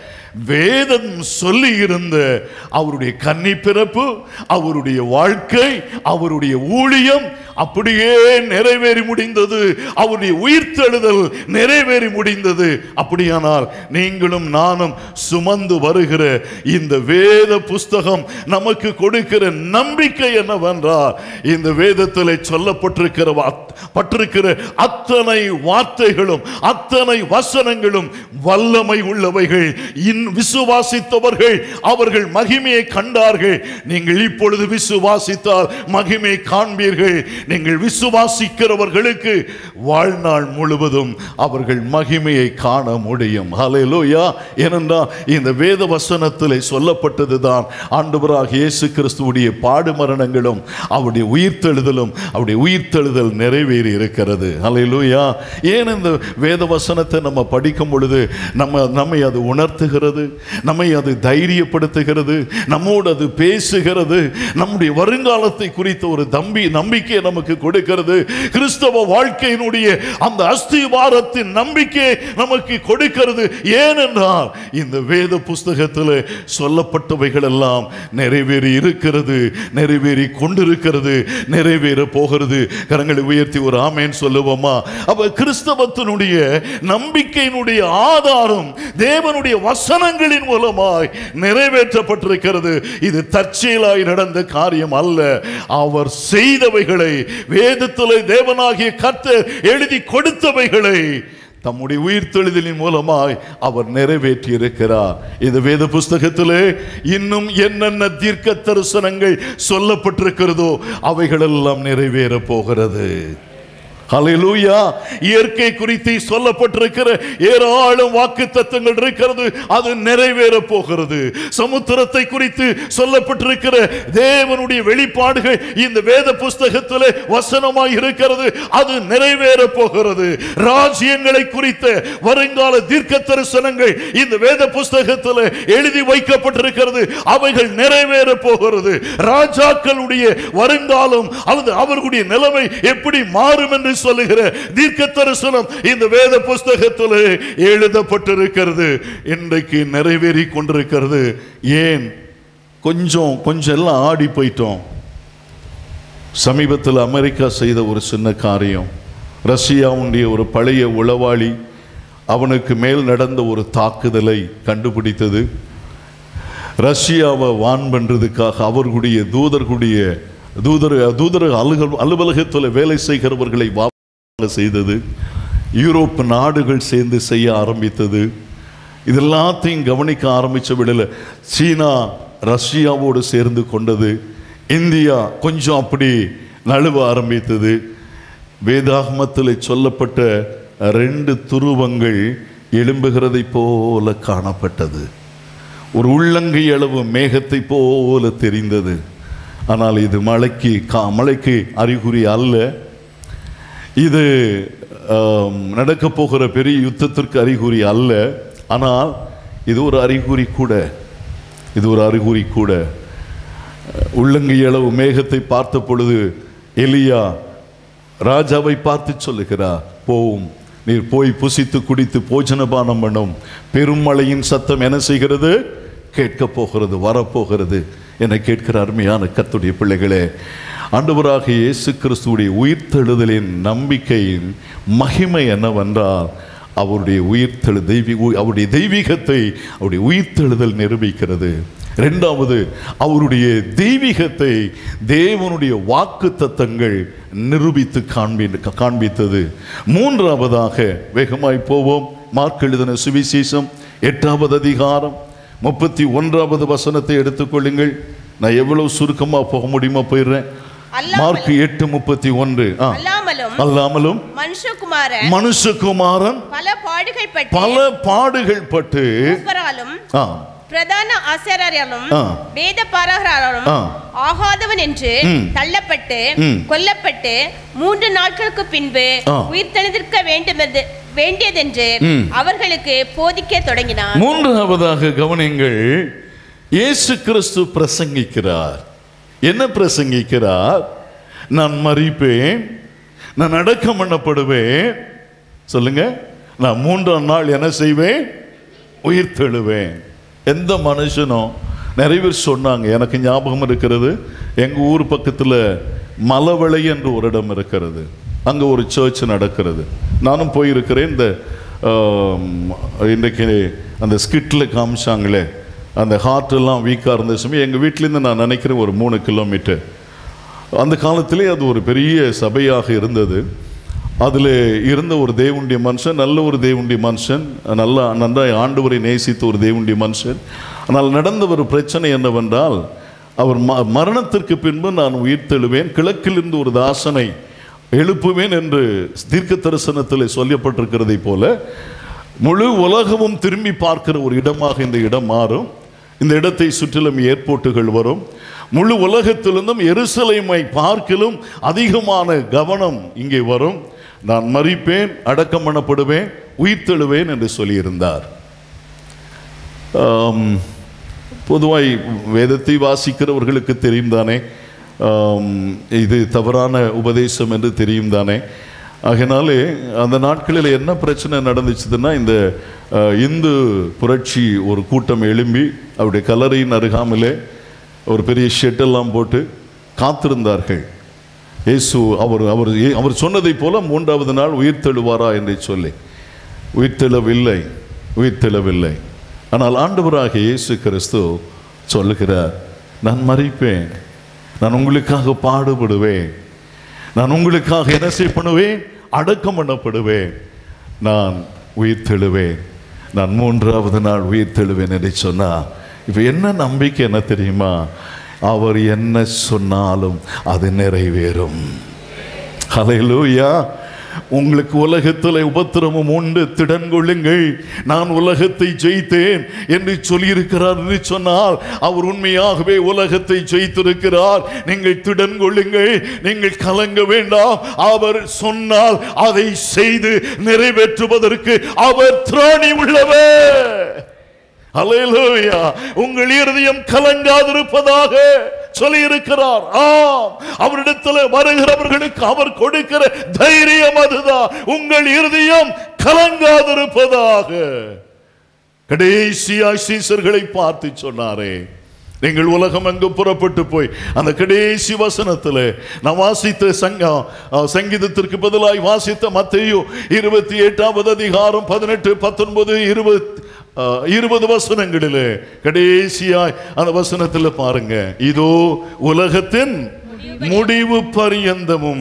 வேதம் சொல்லி இருந்த அவருடைய கன்னி பிறப்பு அவருடைய வாழ்க்கை அவருடைய ஊழியம் அப்படியே நிறைவேறி முடிந்தது அவருடைய உயிர்த்தெழுதல் நிறைவேறி முடிந்தது அப்படியானால் நீங்களும் நானும் சுமந்து வருகிற இந்த வேத புஸ்தகம் நமக்கு கொடுக்கிற நம்பிக்கை என்னவென்றால் இந்த வேதத்தில் சொல்லப்பட்டிருக்கிற வார்த்- பட்டிருக்கிற அத்தனை வார்த்தைகளும் அத்தனை வசனங்களும் வல்லமை உள்ளவைகள் இன் விசுவாசித்தவர்கள் அவர்கள் மகிமையை கண்டார்கள் நீங்கள் இப்பொழுது விசுவாசித்தால் மகிமை காண்பீர்கள் நீங்கள் விசுவாசிக்கிறவர்களுக்கு வாழ்நாள் முழுவதும் அவர்கள் மகிமையை காண முடியும் ஹalleluya ஏனென்றால் இந்த வேத வசனத்திலே சொல்லப்பட்டதுதான் ஆண்டவராக இயேசு கிறிஸ்துவுடைய பாடு மரணங்களும் அவருடைய உயிர்த்தெழுதலும் அவருடைய உயிர்த்தெழுதல் நிறைவேறி இருக்கிறது ஹalleluya ஏன் இந்த வேத வசனத்தை நம்ம படிக்கும் பொழுது நம்ம நம்மை அது உணர்த்துகிறது நம்மை அது தைரியப்படுத்துகிறது நம்மோடு அது பேசுகிறது நம்முடைய வருங்காலத்தை குறித்த ஒரு தம்பி நம்பிக்கையை நமக்கு கொடுக்கிறது கிறிஸ்தவ வாழ்க்கையினுடைய அந்த அஸ்திவாரத்தின் நம்பிக்கை நமக்கு கொடுக்கிறது ஏனென்றால் இந்த வேத புஸ்தகத்தில் சொல்லப்பட்டவைகள் எல்லாம் நிறைவேறி இருக்கிறது நிறைவேறி கொண்டிருக்கிறது நிறைவேற போகிறது கரங்களை உயர்த்தி ஒரு ஆமேன் சொல்லுவோமா அப்ப கிறிஸ்தவத்தினுடைய நம்பிக்கையினுடைய ஆதாரம் தேவனுடைய வசனங்களின் மூலமாய் நிறைவேற்றப்பட்டிருக்கிறது இது தற்செயலாய் நடந்த காரியம் அல்ல அவர் செய்தவைகளை வேதத்திலே தேவனாகிய கர்த்தர் எழுதி கொடுத்தவைகளை தம்முடைய உயிர்த்தெழுதலின் மூலமாய் அவர் நிறைவேற்றி இருக்கிறார் இந்த வேத புஸ்தகத்திலே இன்னும் என்னென்ன தீர்க்க தரிசனங்கள் சொல்லப்பட்டிருக்கிறதோ அவைகளெல்லாம் நிறைவேற போகிறது ஹalleluya இயற்கை குறித்து சொல்லப்பட்டிருக்கிற ஏராளம் வாக்கு தத்துவங்கள் இருக்கிறது அது நிறைவேற போகிறது சமுத்திரத்தை குறித்து சொல்லப்பட்டிருக்கிற தேவனுடைய வெளிப்பாடுகள் இந்த வேத புஸ்தகத்திலே வசனமாய் இருக்கிறது அது நிறைவேற போகிறது ராஜ்யங்களை குறித்த வருங்கால தீர்க்க தரிசனங்கள் இந்த வேத புஸ்தகத்தில் எழுதி வைக்கப்பட்டிருக்கிறது அவைகள் நிறைவேற போகிறது ராஜாக்களுடைய வருங்காலம் அல்லது அவர்களுடைய நிலைமை எப்படி மாறும் என்று சொல்லுகிற தீர்க்க தரிசனம் இந்த வேத புஸ்தகத்தில் எழுதப்பட்டிருக்கிறது இன்றைக்கு நிறைவேறி கொண்டிருக்கிறது ஏன் கொஞ்சம் கொஞ்சம் எல்லாம் ஆடி போயிட்டோம் சமீபத்தில் அமெரிக்கா செய்த ஒரு சின்ன காரியம் ரஷ்யாவுடைய ஒரு பழைய உளவாளி அவனுக்கு மேல் நடந்த ஒரு தாக்குதலை கண்டுபிடித்தது ரஷ்யாவை வான் பண்றதுக்காக அவர்களுடைய தூதர்களுடைய தூதர் தூதர் அலுவல் அலுவலகத்தில் வேலை செய்கிறவர்களை வாபஸ் செய்தது யூரோப் நாடுகள் சேர்ந்து செய்ய ஆரம்பித்தது இது எல்லாத்தையும் கவனிக்க ஆரம்பிச்ச விடல சீனா ரஷ்யாவோடு சேர்ந்து கொண்டது இந்தியா கொஞ்சம் அப்படி நழுவ ஆரம்பித்தது வேதாகமத்தில் சொல்லப்பட்ட ரெண்டு துருவங்கள் எழும்புகிறதை போல காணப்பட்டது ஒரு உள்ளங்கை அளவு மேகத்தை போல தெரிந்தது ஆனால் இது மழைக்கு கா மழைக்கு அறிகுறி அல்ல இது ஆம், நடக்கப் போகிற பெரிய யுத்தத்திற்கு அறிகுறி அல்ல ஆனால் இது ஒரு அறிகுறி கூட இது ஒரு அறிகுறி கூட உள்ளங்கை அளவு மேகத்தை பார்த்த பொழுது எலியா ராஜாவை பார்த்து சொல்லுகிறார் போவும் நீர் போய் புசித்து குடித்து போஜனபானம் பண்ணும் பெருமழையின் சத்தம் என்ன செய்கிறது கேட்கப் போகிறது வரப்போகிறது என கேட்கிற அருமையான கர்த்தருடைய பிள்ளைகளே ஆண்டவராக இயேசு கிறிஸ்துவுடைய உயிர்த்தெழுதலின் நம்பிக்கையின் மகிமை என்னவென்றால் அவருடைய உயிர்த்தெழு தெய்வீக அவருடைய தெய்வீகத்தை அவருடைய உயிர்த்தெழுதல் நிரூபிக்கிறது இரண்டாவது அவருடைய தெய்வீகத்தை தேவனுடைய வாக்கு தத்தங்கள் நிரூபித்து காண்பி காண்பித்தது மூன்றாவதாக வேகமாய் போவோம் மார்க் எழுதின சுவிசேஷம் எட்டாவது அதிகாரம் முப்பத்தி ஒன்றாவது வசனத்தை எடுத்துக்கொள்ளுங்கள் நான் எவ்வளவு சுருக்கமா போக முடியுமா போயிடுறேன்
அல்லாமலும்
மார்க் எட்டு முப்பத்தி ஒன்று ஆ.
அல்லாமலும்
அல்லாமலும்
மனுஷகுமாரன்
மனுஷகுமாரன்
பல பாடுகள் பட்டு
பல பாடுகள் பட்டு
மூப்பராலும்
ஆ,
பிரதான ஆசிரியராலும்
ஆ.
வேத பாரகராலும்
ஆ.
ஆகாதவன் என்று
ம்.
தள்ளப்பட்டு
ம்.
கொல்லப்பட்டு மூன்று நாட்களுக்கு பின்பு
ஆ.
உயிர்த்தெழுந்திருக்க வேண்டுமென்று வேண்டியதென்று
ம்.
அவர்களுக்கு போதிக்க தொடங்கினார்
மூன்றாவதாக கவனிங்கள் இயேசு கிறிஸ்து பிரசங்கிக்கிறார் என்ன பிரசங்கிக்கிறார் நான் மறிப்பேன் நான் அடக்கம் பண்ணப்படுவேன் சொல்லுங்க நான் மூன்றாம் நாள் என்ன செய்வேன் உயிர் தெழுவேன் எந்த மனுஷனும் நிறைய பேர் சொன்னாங்க எனக்கு ஞாபகம் இருக்கிறது எங்க ஊர் பக்கத்துல மலவளை என்று ஒரு இடம் இருக்கிறது அங்க ஒரு சர்ச் நடக்கிறது நானும் போயிருக்கிறேன் இந்த ஆம், இன்றைக்கு அந்த ஸ்கிட்ல காமிச்சாங்களே அந்த ஹார்ட் எல்லாம் வீக்காக இருந்த சமயம் எங்கள் வீட்டிலேருந்து நான் நினைக்கிறேன் ஒரு மூணு கிலோமீட்டர் அந்த காலத்திலே அது ஒரு பெரிய சபையாக இருந்தது அதில் இருந்த ஒரு தேவனுடைய மனுஷன் நல்ல ஒரு தேவனுடைய மனுஷன் நல்லா நன்றாய் ஆண்டவரை நேசித்த ஒரு தேவனுடைய மனுஷன் ஆனால் நடந்த ஒரு பிரச்சனை என்னவென்றால் அவர் ம மரணத்திற்கு பின்பு நான் உயிர் தெழுவேன் கிழக்கிலிருந்து ஒரு தாசனை எழுப்புவேன் என்று தீர்க்க தரிசனத்தில் சொல்லப்பட்டிருக்கிறதை போல முழு உலகமும் திரும்பி பார்க்கிற ஒரு இடமாக இந்த இடம் மாறும் இந்த இடத்தை சுற்றிலும் ஏர்போர்ட்டுகள் வரும் முழு உலகத்திலிருந்தும் எருசலேமை பார்க்கிலும் அதிகமான கவனம் இங்கே வரும் நான் மறிப்பேன் அடக்கம் பண்ணப்படுவேன் உயிர்த்தெழுவேன் என்று சொல்லியிருந்தார் ஆம், பொதுவாய் வேதத்தை வாசிக்கிறவர்களுக்கு தெரியும் தானே ஆம், இது தவறான உபதேசம் என்று தெரியும் தானே ஆகையினாலே அந்த நாட்களில் என்ன பிரச்சனை நடந்துச்சுதுன்னா இந்த அஹ், இந்து புரட்சி ஒரு கூட்டம் எழும்பி அவருடைய கல்லறையின் அருகாமலே ஒரு பெரிய ஷெட்டெல்லாம் போட்டு காத்திருந்தார்கள் இயேசு அவர் அவர் அவர் சொன்னதைப் போல மூன்றாவது நாள் உயிர்த்தெழுவாரா என்று சொல்லி உயிர்த்தெழவில்லை உயிர்த்தெழவில்லை ஆனால் ஆண்டவராக இயேசு கிறிஸ்து சொல்லுகிறார் நான் மறிப்பேன் நான் உங்களுக்காக பாடுபடுவேன் நான் உங்களுக்காக என்ன செய்ய பண்ணுவேன் அடக்கம் பண்ணப்படுவேன் நான் உயிர்த்தெழுவேன் நான் மூன்றாவது நாள் உயிர்த்தெழுவேன் என்று சொன்னா இப்போ என்ன நம்பிக்கை என்ன தெரியுமா அவர் என்ன சொன்னாலும் அது நிறைவேறும் ஹalleluya உங்களுக்கு உலகத்தில் உபத்திரமும் உண்டு திடன் கொள்ளுங்கள் நான் உலகத்தை ஜெயித்தேன் என்று சொல்லியிருக்கிறார் என்று சொன்னால் அவர் உண்மையாகவே உலகத்தை ஜெயித்திருக்கிறார் நீங்கள் திடன் கொள்ளுங்கள் நீங்கள் கலங்க வேண்டாம் அவர் சொன்னால் அதை செய்து நிறைவேற்றுவதற்கு அவர் திராணி உள்ளவர் அல்லேலூயா உங்கள் இருதயம் கலங்காதிருப்பதாக சொல்லி இருக்கிறார் ஆம் அவரிடத்தில் வருகிறவர்களுக்கு அவர் கொடுக்கிற தைரியம் அதுதான் உங்கள் இருதயம் கலங்காதிருப்பதாக கடைசியாய் சீசர்களை பார்த்து சொன்னாரே நீங்கள் உலகம் எங்கு புறப்பட்டு போய் அந்த கடைசி வசனத்தில் நான் வாசித்த சங்கம் அஹ், சங்கீதத்திற்கு பதிலாய் வாசித்த மத்தேயு இருபத்தி எட்டாவது அதிகாரம் பதினெட்டு பத்தொன்பது இருபது அஹ், இருபது வசனங்களிலே கடைசியாய் அந்த வசனத்தில் பாருங்க இதோ உலகத்தின் முடிவு பரியந்தமும்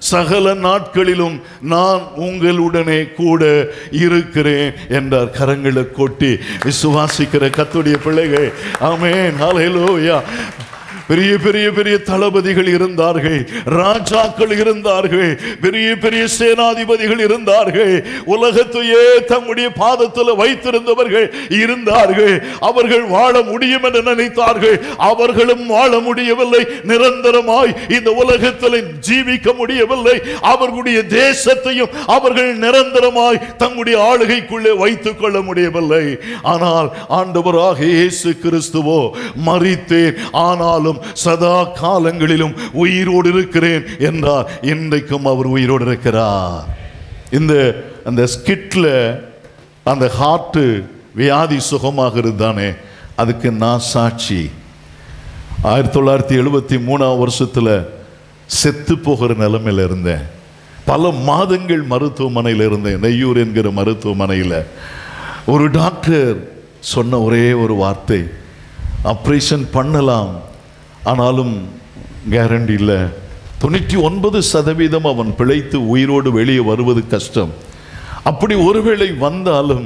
சகல நாட்களிலும் நான் உங்களுடனே கூட இருக்கிறேன் என்றார் கரங்களை கொட்டி விசுவாசிக்கிற கத்துடைய பிள்ளைகள் ஆமென் ஹalleluya பெரிய பெரிய பெரிய தளபதிகள் இருந்தார்கள் ராஜாக்கள் இருந்தார்கள் பெரிய பெரிய சேனாதிபதிகள் இருந்தார்கள் உலகத்தையே தம்முடைய பாதத்தில் வைத்திருந்தவர்கள் இருந்தார்கள் அவர்கள் வாழ முடியும் என்று நினைத்தார்கள் அவர்களும் வாழ முடியவில்லை நிரந்தரமாய் இந்த உலகத்தில் ஜீவிக்க முடியவில்லை அவர்களுடைய தேசத்தையும் அவர்கள் நிரந்தரமாய் தம்முடைய ஆளுகைக்குள்ளே வைத்துக் கொள்ள முடியவில்லை ஆனால் ஆண்டவராக இயேசு கிறிஸ்துவோ மறித்தேன் ஆனாலும் சதா காலங்களிலும் உயிரோடு இருக்கிறேன் என்றார் இன்றைக்கும் அவர் உயிரோடு இருக்கிறார் இந்த அந்த ஸ்கிட்ல அந்த ஹார்ட் வியாதி சுகமாகிறது தானே அதுக்கு நான் சாட்சி ஆயிரத்தி தொள்ளாயிரத்தி எழுபத்தி மூணாம் வருஷத்துல செத்து போகிற நிலைமையில இருந்தேன் பல மாதங்கள் மருத்துவமனையில் இருந்தேன் நெய்யூர் என்கிற மருத்துவமனையில் ஒரு டாக்டர் சொன்ன ஒரே ஒரு வார்த்தை ஆப்ரேஷன் பண்ணலாம் ஆனாலும் கேரண்டி இல்லை தொண்ணூற்றி ஒன்பது சதவீதம் அவன் பிழைத்து உயிரோடு வெளியே வருவது கஷ்டம் அப்படி ஒருவேளை வந்தாலும்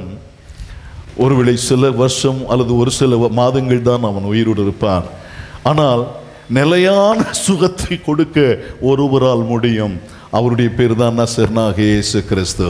ஒருவேளை சில வருஷம் அல்லது ஒரு சில மாதங்கள் தான் அவன் உயிரோடு இருப்பான் ஆனால் நிலையான சுகத்தை கொடுக்க ஒருவரால் முடியும் அவருடைய பேர் தான் நசர்னாக இயேசு கிறிஸ்து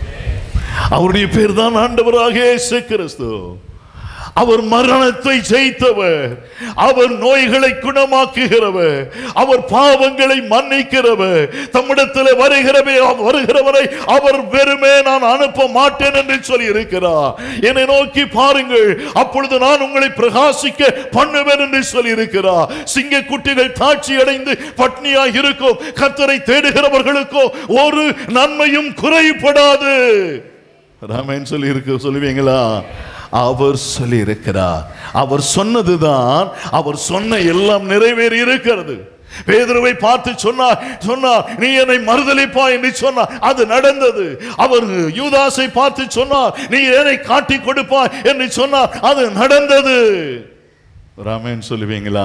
அவருடைய பேர் தான் ஆண்டவராக இயேசு கிறிஸ்து அவர் மரணத்தை ஜெயித்தவர் அவர் நோய்களை குணமாக்குகிறவர் அவர் பாவங்களை மன்னிக்கிறவர் தம்மிடத்தில் வருகிறவே வருகிறவரை அவர் வெறுமே நான் அனுப்ப மாட்டேன் என்று சொல்லி இருக்கிறார் என்னை நோக்கி பாருங்கள் அப்பொழுது நான் உங்களை பிரகாசிக்க பண்ணுவேன் என்று சொல்லி இருக்கிறார் சிங்க குட்டிகள் தாட்சி அடைந்து பட்னியாய் இருக்கும் கத்தரை தேடுகிறவர்களுக்கோ ஒரு நன்மையும் குறைபடாது ராமன் சொல்லி இருக்கு சொல்லுவீங்களா அவர் சொல்லி இருக்கிறார் அவர் சொன்னதுதான் அவர் சொன்ன எல்லாம் நிறைவேறி இருக்கிறது பேதுருவை பார்த்து சொன்னார் சொன்னார் நீ என்னை மறுதலிப்பா என்று சொன்னார் அது நடந்தது அவர் யூதாசை பார்த்து சொன்னார் நீ என்னை காட்டி கொடுப்பா என்று சொன்னார் அது நடந்தது ராமன் சொல்லுவீங்களா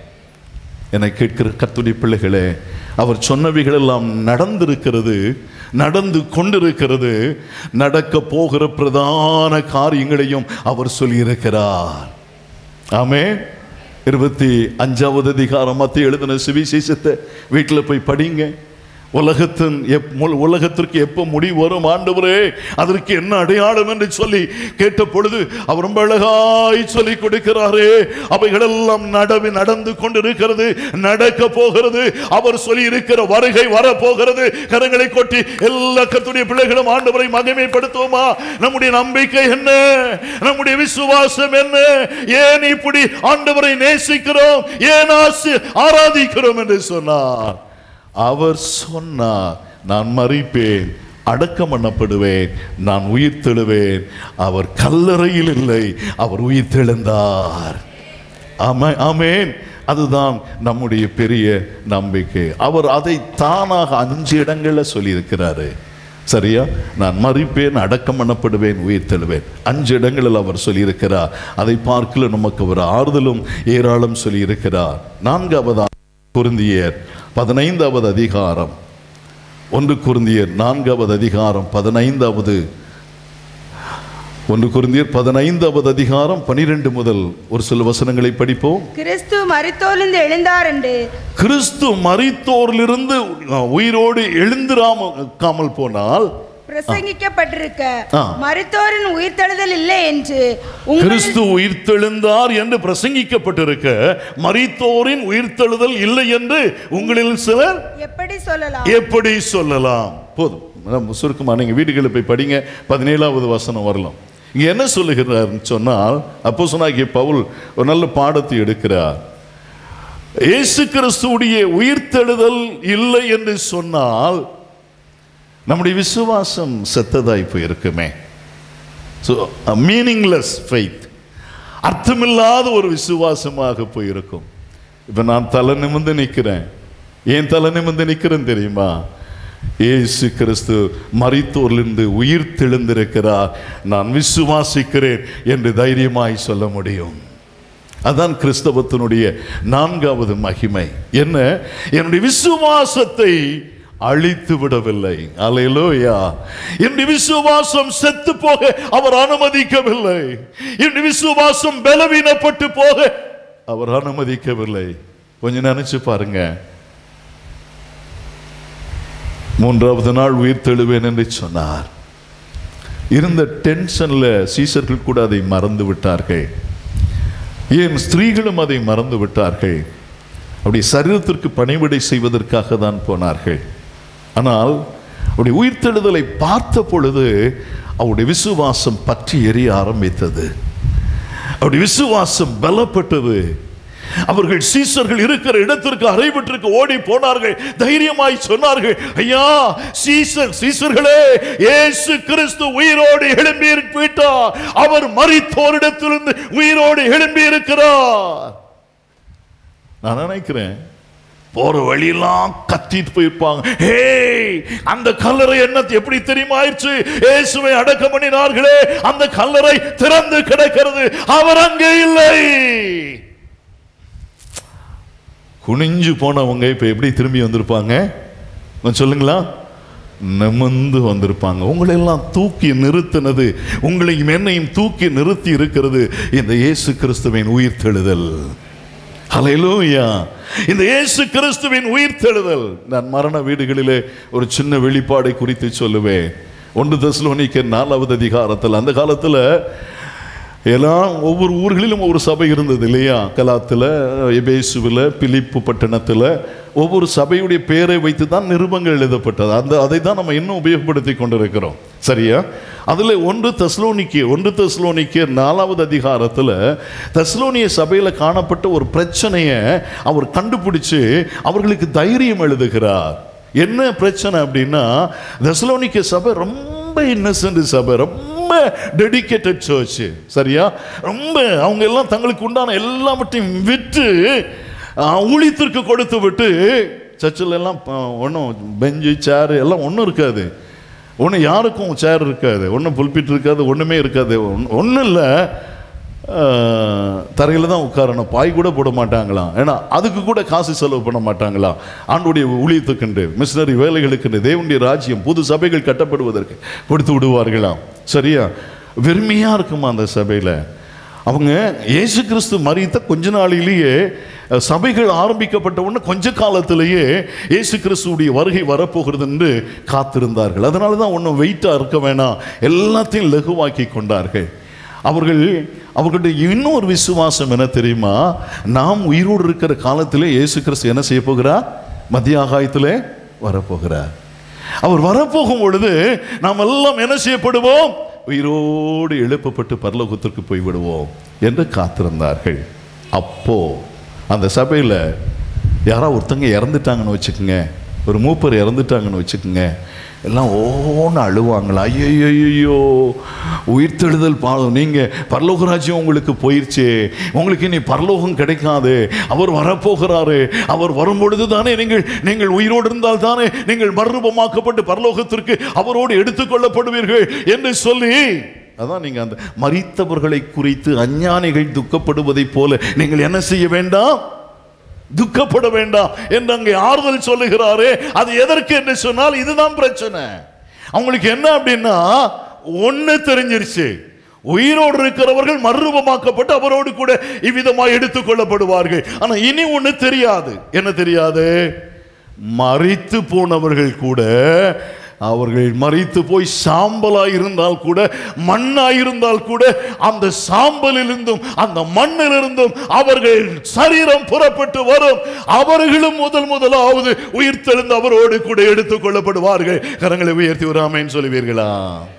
என்னை கேட்கிற கத்துடைய பிள்ளைகளே அவர் சொன்னவைகள் எல்லாம் நடந்திருக்கிறது நடந்து கொண்டிருக்கிறது நடக்க போகிற பிரதான காரியங்களையும் அவர் சொல்லியிருக்கிறார் ஆமே இருபத்தி அஞ்சாவது அதிகாரம் மத்திய எழுதின சுவிசேஷத்தை வீட்டில் போய் படிங்க உலகத்தின் எப் மு- உலகத்திற்கு எப்போ முடிவு வரும் ஆண்டவரே அதற்கு என்ன அடையாளம் என்று சொல்லி கேட்ட பொழுது அவர் ரொம்ப அழகாய் சொல்லி கொடுக்கிறாரே அவைகளெல்லாம் நடவி நடந்து கொண்டிருக்கிறது நடக்க போகிறது அவர் சொல்லி இருக்கிற வருகை வர போகிறது கரங்களை கொட்டி எல்லா கத்துடைய பிள்ளைகளும் ஆண்டவரை மகிமைப்படுத்துவோமா நம்முடைய நம்பிக்கை என்ன நம்முடைய விசுவாசம் என்ன ஏன் இப்படி ஆண்டவரை நேசிக்கிறோம் ஏன் ஆசி- ஆராதிக்கிறோம் என்று சொன்னார் அவர் சொன்னார் நான் மறிப்பேன் அடக்கம் பண்ணப்படுவேன் நான் உயிர் தெழுவேன் அவர் கல்லறையில் இல்லை அவர் உயிர் தெழுந்தார் ஆமா ஆமேன் அதுதான் நம்முடைய பெரிய நம்பிக்கை அவர் அதை தானாக அஞ்சு இடங்கள்ல சொல்லியிருக்கிறாரு சரியா நான் மறிப்பேன் அடக்கம் பண்ணப்படுவேன் உயிர் தெழுவேன் அஞ்சு இடங்களில் அவர் சொல்லியிருக்கிறார் அதை பார்க்கல நமக்கு ஒரு ஆறுதலும் ஏராளம் சொல்லியிருக்கிறார் நான்காவதா குருந்தியர் பதினைந்தாவது அதிகாரம் ஒன்று குருந்தியர் நான்காவது அதிகாரம் பதினைந்தாவது ஒன்று குருந்தியர் பதினைந்தாவது அதிகாரம் பனிரெண்டு முதல் ஒரு சில வசனங்களை படிப்போம்
கிறிஸ்து மரித்தோலிருந்து எழுந்தார் என்று
கிறிஸ்து மரித்தோரிலிருந்து உயிரோடு எழுந்திராமல் போனால்
பிரசங்கிக்கப்பட்டிருக்க
ஆ.
மரித்தோரின் உயிர்த்தெழுதல் இல்லை என்று உங்கள்
கிறிஸ்து உயிர்த்தெழுந்தார் என்று பிரசங்கிக்கப்பட்டிருக்க மரித்தோரின் உயிர்த்தெழுதல் இல்லை என்று உங்களில் சிலர்
எப்படி சொல்லலாம்
எப்படி சொல்லலாம் போதும் நம்ம சுருக்கமா நீங்க வீடுகளில் போய் படிங்க பதினேழாவது வசனம் வரலாம் இங்க என்ன சொல்லுகிறார்னு சொன்னால் அப்போ சொன்னாகிய பவுல் ஒரு நல்ல பாடத்தை எடுக்கிறார் இயேசு கிறிஸ்துவுடைய உயிர்த்தெழுதல் இல்லை என்று சொன்னால் நம்முடைய விசுவாசம் செத்ததாய் போயிருக்குமே ஸோ மீனிங்லெஸ் ஃபெய்த் அர்த்தமில்லாத ஒரு விசுவாசமாக போயிருக்கும் இப்போ நான் தலை நிமிர்ந்து நிற்கிறேன் ஏன் தலை நிமிர்ந்து நிற்கிறேன் தெரியுமா இயேசு கிறிஸ்து மரித்தோரிலிருந்து உயிர் தெழுந்திருக்கிறார் நான் விசுவாசிக்கிறேன் என்று தைரியமாய் சொல்ல முடியும் அதான் கிறிஸ்தவத்தினுடைய நான்காவது மகிமை என்ன என்னுடைய விசுவாசத்தை அழித்து விடவில்லை அலையிலோயா என்னுடைய விசுவாசம் செத்து போக அவர் அனுமதிக்கவில்லை என்னுடைய விசுவாசம் பலவீனப்பட்டு போக அவர் அனுமதிக்கவில்லை கொஞ்சம் நினைச்சு பாருங்க மூன்றாவது நாள் உயிர் தெழுவேன் என்று சொன்னார் இருந்த டென்ஷன்ல சீசர்கள் கூட அதை மறந்து விட்டார்கள் ஏன் ஸ்திரீகளும் அதை மறந்து விட்டார்கள் அப்படி சரீரத்திற்கு பணிவிடை செய்வதற்காக தான் போனார்கள் ஆனால் அப்படி உயிர்த்தெழுதலை பார்த்த பொழுது அவருடைய விசுவாசம் பற்றி எரிய ஆரம்பித்தது அவருடைய விசுவாசம் பலப்பட்டது அவர்கள் சீசர்கள் இருக்கிற இடத்திற்கு அறைபட்டிற்கு ஓடி போனார்கள் தைரியமாய் சொன்னார்கள் ஐயா சீசர் சீசர்களே இயேசு கிறிஸ்து உயிரோடு எழும்பி விட்டார் அவர் மரித்தோரிடத்திலிருந்து உயிரோடு எழும்பி இருக்கிறார் நான் நினைக்கிறேன் போற வழியெல்லாம் கத்திட்டு போயிருப்பாங்க ஹே அந்த கல்லறை என்ன எப்படி தெரியுமா ஆயிடுச்சு இயேசுவை அடக்கம் பண்ணினார்களே அந்த கல்லறை திறந்து கிடக்கிறது அவர் அங்கே இல்லை குனிஞ்சு போனவங்க இப்ப எப்படி திரும்பி வந்திருப்பாங்க கொஞ்சம் சொல்லுங்களா நிமிர்ந்து வந்திருப்பாங்க உங்களை எல்லாம் தூக்கி நிறுத்தினது உங்களையும் என்னையும் தூக்கி நிறுத்தி இருக்கிறது இந்த இயேசு கிறிஸ்துவின் உயிர்த்தெழுதல் ஹalleluya இந்த இயேசு கிறிஸ்துவின் உயிர்த்தெழுதல் நான் மரண வீடுகளிலே ஒரு சின்ன வெளிப்பாடை குறித்து சொல்லுவேன் ஒன்று தெசலோனிக்க நாலாவது அதிகாரத்தில் அந்த காலத்தில் எல்லாம் ஒவ்வொரு ஊர்களிலும் ஒவ்வொரு சபை இருந்தது இல்லையா கலாத்தில் எபேசுவில் பிலிப்பு பட்டணத்தில் ஒவ்வொரு சபையுடைய பெயரை வைத்து தான் நிருபங்கள் எழுதப்பட்டது அந்த அதை தான் நம்ம இன்னும் உபயோகப்படுத்தி கொண்டிருக்கிறோம் சரியா அதில் ஒன்று தெஸ்லோனிக்கு ஒன்று தெஸ்லோனிக்கு நாலாவது அதிகாரத்தில் தெஸ்லோனிய சபையில் காணப்பட்ட ஒரு பிரச்சனையை அவர் கண்டுபிடிச்சு அவர்களுக்கு தைரியம் எழுதுகிறார் என்ன பிரச்சனை அப்படின்னா தெஸ்லோனிக்க சபை ரொம்ப இன்னசென்ட் சபை ரொம்ப டெடிகேட்டட் சர்ச் சரியா ரொம்ப அவங்க எல்லாம் தங்களுக்கு உண்டான எல்லாவற்றையும் விட்டு அஹ், ஊழியத்திற்கு கொடுத்து விட்டு சர்ச்சில் எல்லாம் ஒன்றும் பெஞ்சு சேர் எல்லாம் ஒன்றும் இருக்காது ஒன்று யாருக்கும் சேர் இருக்காது ஒன்றும் புல்பிட் இருக்காது ஒன்றுமே இருக்காது ஒன்றும் இல்லை தரையில் தான் உட்காரணும் பாய் கூட போட மாட்டாங்களாம் ஏன்னா அதுக்கு கூட காசு செலவு பண்ண மாட்டாங்களாம் ஆண்டுடைய ஊழியத்துக்குண்டு மிஷினரி வேலைகளுக்குண்டு தேவனுடைய ராஜ்யம் புது சபைகள் கட்டப்படுவதற்கு கொடுத்து விடுவார்களாம் சரியா வெறுமையாக இருக்குமா அந்த சபையில் அவங்க இயேசு கிறிஸ்து மறித்த கொஞ்ச நாளிலேயே அஹ், சபைகள் ஆரம்பிக்கப்பட்ட உடனே கொஞ்ச காலத்திலேயே இயேசு கிறிஸ்துவுடைய வருகை வரப்போகிறது என்று காத்திருந்தார்கள் அதனால தான் ஒன்றும் வெயிட்டாக இருக்க வேணாம் எல்லாத்தையும் லகுவாக்கி கொண்டார்கள் அவர்கள் அவர்களுடைய இன்னொரு விசுவாசம் என்ன தெரியுமா நாம் உயிரோடு இருக்கிற காலத்திலே இயேசு கிறிஸ்து என்ன செய்ய போகிறார் மத்திய ஆகாயத்திலே வரப்போகிறார் அவர் வரப்போகும் பொழுது நாம் எல்லாம் என்ன செய்யப்படுவோம் உயிரோடு எழுப்பப்பட்டு பரலோகத்திற்கு போய்விடுவோம் என்று காத்திருந்தார்கள் அப்போ அந்த சபையில் யாரோ ஒருத்தங்க இறந்துட்டாங்கன்னு வச்சுக்கோங்க ஒரு மூப்பர் இறந்துட்டாங்கன்னு வச்சுக்கோங்க எல்லாம் ஓன்னு அழுவாங்களா ஐயோ உயிர்த்தெழுதல் பா நீங்கள் பரலோக ராஜ்யம் உங்களுக்கு போயிருச்சே உங்களுக்கு இனி பரலோகம் கிடைக்காது அவர் வரப்போகிறாரு அவர் வரும்பொழுது தானே நீங்கள் நீங்கள் உயிரோடு இருந்தால் தானே நீங்கள் மறுரூபமாக்கப்பட்டு பரலோகத்திற்கு அவரோடு எடுத்துக்கொள்ளப்படுவீர்கள் என்று சொல்லி அதான் நீங்க அந்த மரித்தவர்களை குறித்து அஞ்ஞானிகள் துக்கப்படுவதைப் போல நீங்கள் என்ன செய்ய வேண்டாம் துக்கப்பட வேண்டாம் என்று அங்கே ஆறுதல் சொல்லுகிறாரே அது எதற்கு என்று சொன்னால் இதுதான் பிரச்சனை அவங்களுக்கு என்ன அப்படின்னா ஒண்ணு தெரிஞ்சிருச்சு உயிரோடு இருக்கிறவர்கள் மறுரூபமாக்கப்பட்டு அவரோடு கூட இவ்விதமாக எடுத்துக்கொள்ளப்படுவார்கள் ஆனா இனி ஒண்ணு தெரியாது என்ன தெரியாது மறித்து போனவர்கள் கூட அவர்கள் மறித்து போய் சாம்பலாய் இருந்தால் கூட மண்ணாய் இருந்தால் கூட அந்த சாம்பலிலிருந்தும் அந்த மண்ணிலிருந்தும் அவர்கள் சரீரம் புறப்பட்டு வரும் அவர்களும் முதல் முதலாவது உயிர்த்தெழுந்து அவரோடு கூட எடுத்துக் கொள்ளப்படுவார்கள் கரங்களை உயர்த்தி வராமேன்னு சொல்லுவீர்களா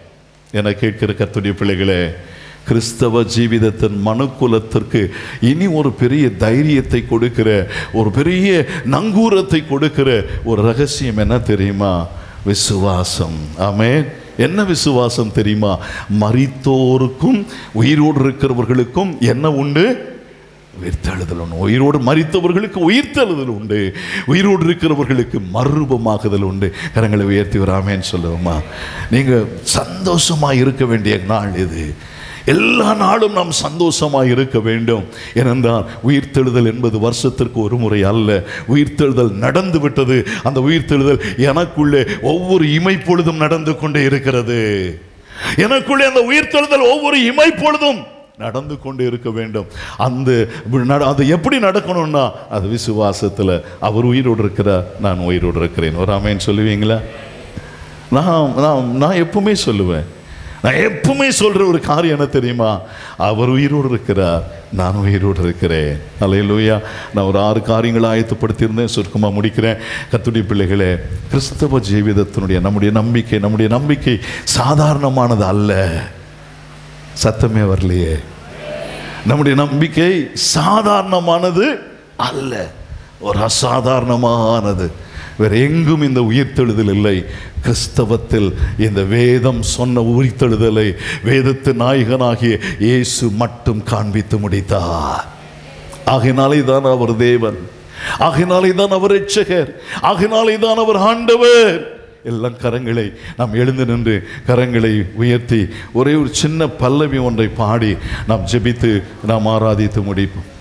என கேட்கிற கத்துடைய பிள்ளைகளே கிறிஸ்தவ ஜீவிதத்தின் மனுக்குலத்திற்கு இனி ஒரு பெரிய தைரியத்தை கொடுக்கிற ஒரு பெரிய நங்கூரத்தை கொடுக்கிற ஒரு ரகசியம் என்ன தெரியுமா விசுவாசம் ஆமென் என்ன விசுவாசம் தெரியுமா மரித்தோருக்கும் உயிரோடு இருக்கிறவர்களுக்கும் என்ன உண்டு உயிர்த்தெழுதல் உண்டு உயிரோடு மரித்தவர்களுக்கு உயிர்த்தெழுதல் உண்டு உயிரோடு இருக்கிறவர்களுக்கு மறுரூபமாகுதல் உண்டு கரங்களை உயர்த்தி வராமேன்னு சொல்லுவோமா நீங்க சந்தோஷமா இருக்க வேண்டிய நாள் இது எல்லா நாளும் நாம் சந்தோஷமாக இருக்க வேண்டும் ஏனென்றால் உயிர்த்தெழுதல் என்பது வருஷத்திற்கு ஒரு முறை அல்ல உயிர்த்தெழுதல் நடந்து விட்டது அந்த உயிர்த்தெழுதல் எனக்குள்ளே ஒவ்வொரு இமைப்பொழுதும் நடந்து கொண்டே இருக்கிறது எனக்குள்ளே அந்த உயிர்த்தெழுதல் ஒவ்வொரு இமைப்பொழுதும் நடந்து கொண்டே இருக்க வேண்டும் அந்த நட- அது எப்படி நடக்கணும்னா அது விசுவாசத்தில் அவர் உயிரோடு இருக்கிறார் நான் உயிரோடு இருக்கிறேன் ஒரு ஆமேன்னு சொல்லுவீங்களா நான் நான் நான் எப்பவுமே சொல்லுவேன் நான் எப்பவுமே சொல்ற ஒரு காரியம் என்ன தெரியுமா அவர் உயிரோடு இருக்கிறார் நான் உயிரோடு இருக்கிறேன் அல்லையிலூயா நான் ஒரு ஆறு காரியங்களை ஆயத்தப்படுத்தியிருந்தேன் சுருக்கமாக முடிக்கிறேன் கத்துடைய பிள்ளைகளே கிறிஸ்தவ ஜீவிதத்தினுடைய நம்முடைய நம்பிக்கை நம்முடைய நம்பிக்கை சாதாரணமானது அல்ல சத்தமே வரலையே நம்முடைய நம்பிக்கை சாதாரணமானது அல்ல ஒரு அசாதாரணமானது வேற எங்கும் இந்த உயிர்த்தெழுதல் இல்லை கிறிஸ்தவத்தில் இந்த வேதம் சொன்ன உயிர்த்தெழுதலை வேதத்து நாயகனாகிய இயேசு மட்டும் காண்பித்து முடித்தார் ஆகினாலே தான் அவர் தேவன் ஆகினாலே தான் அவர் ரட்சகர் ஆகினாலே தான் அவர் ஆண்டவர் எல்லாம் கரங்களை நாம் எழுந்து நின்று கரங்களை உயர்த்தி ஒரே ஒரு சின்ன பல்லவி ஒன்றை பாடி நாம் ஜெபித்து நாம் ஆராதித்து முடிப்போம்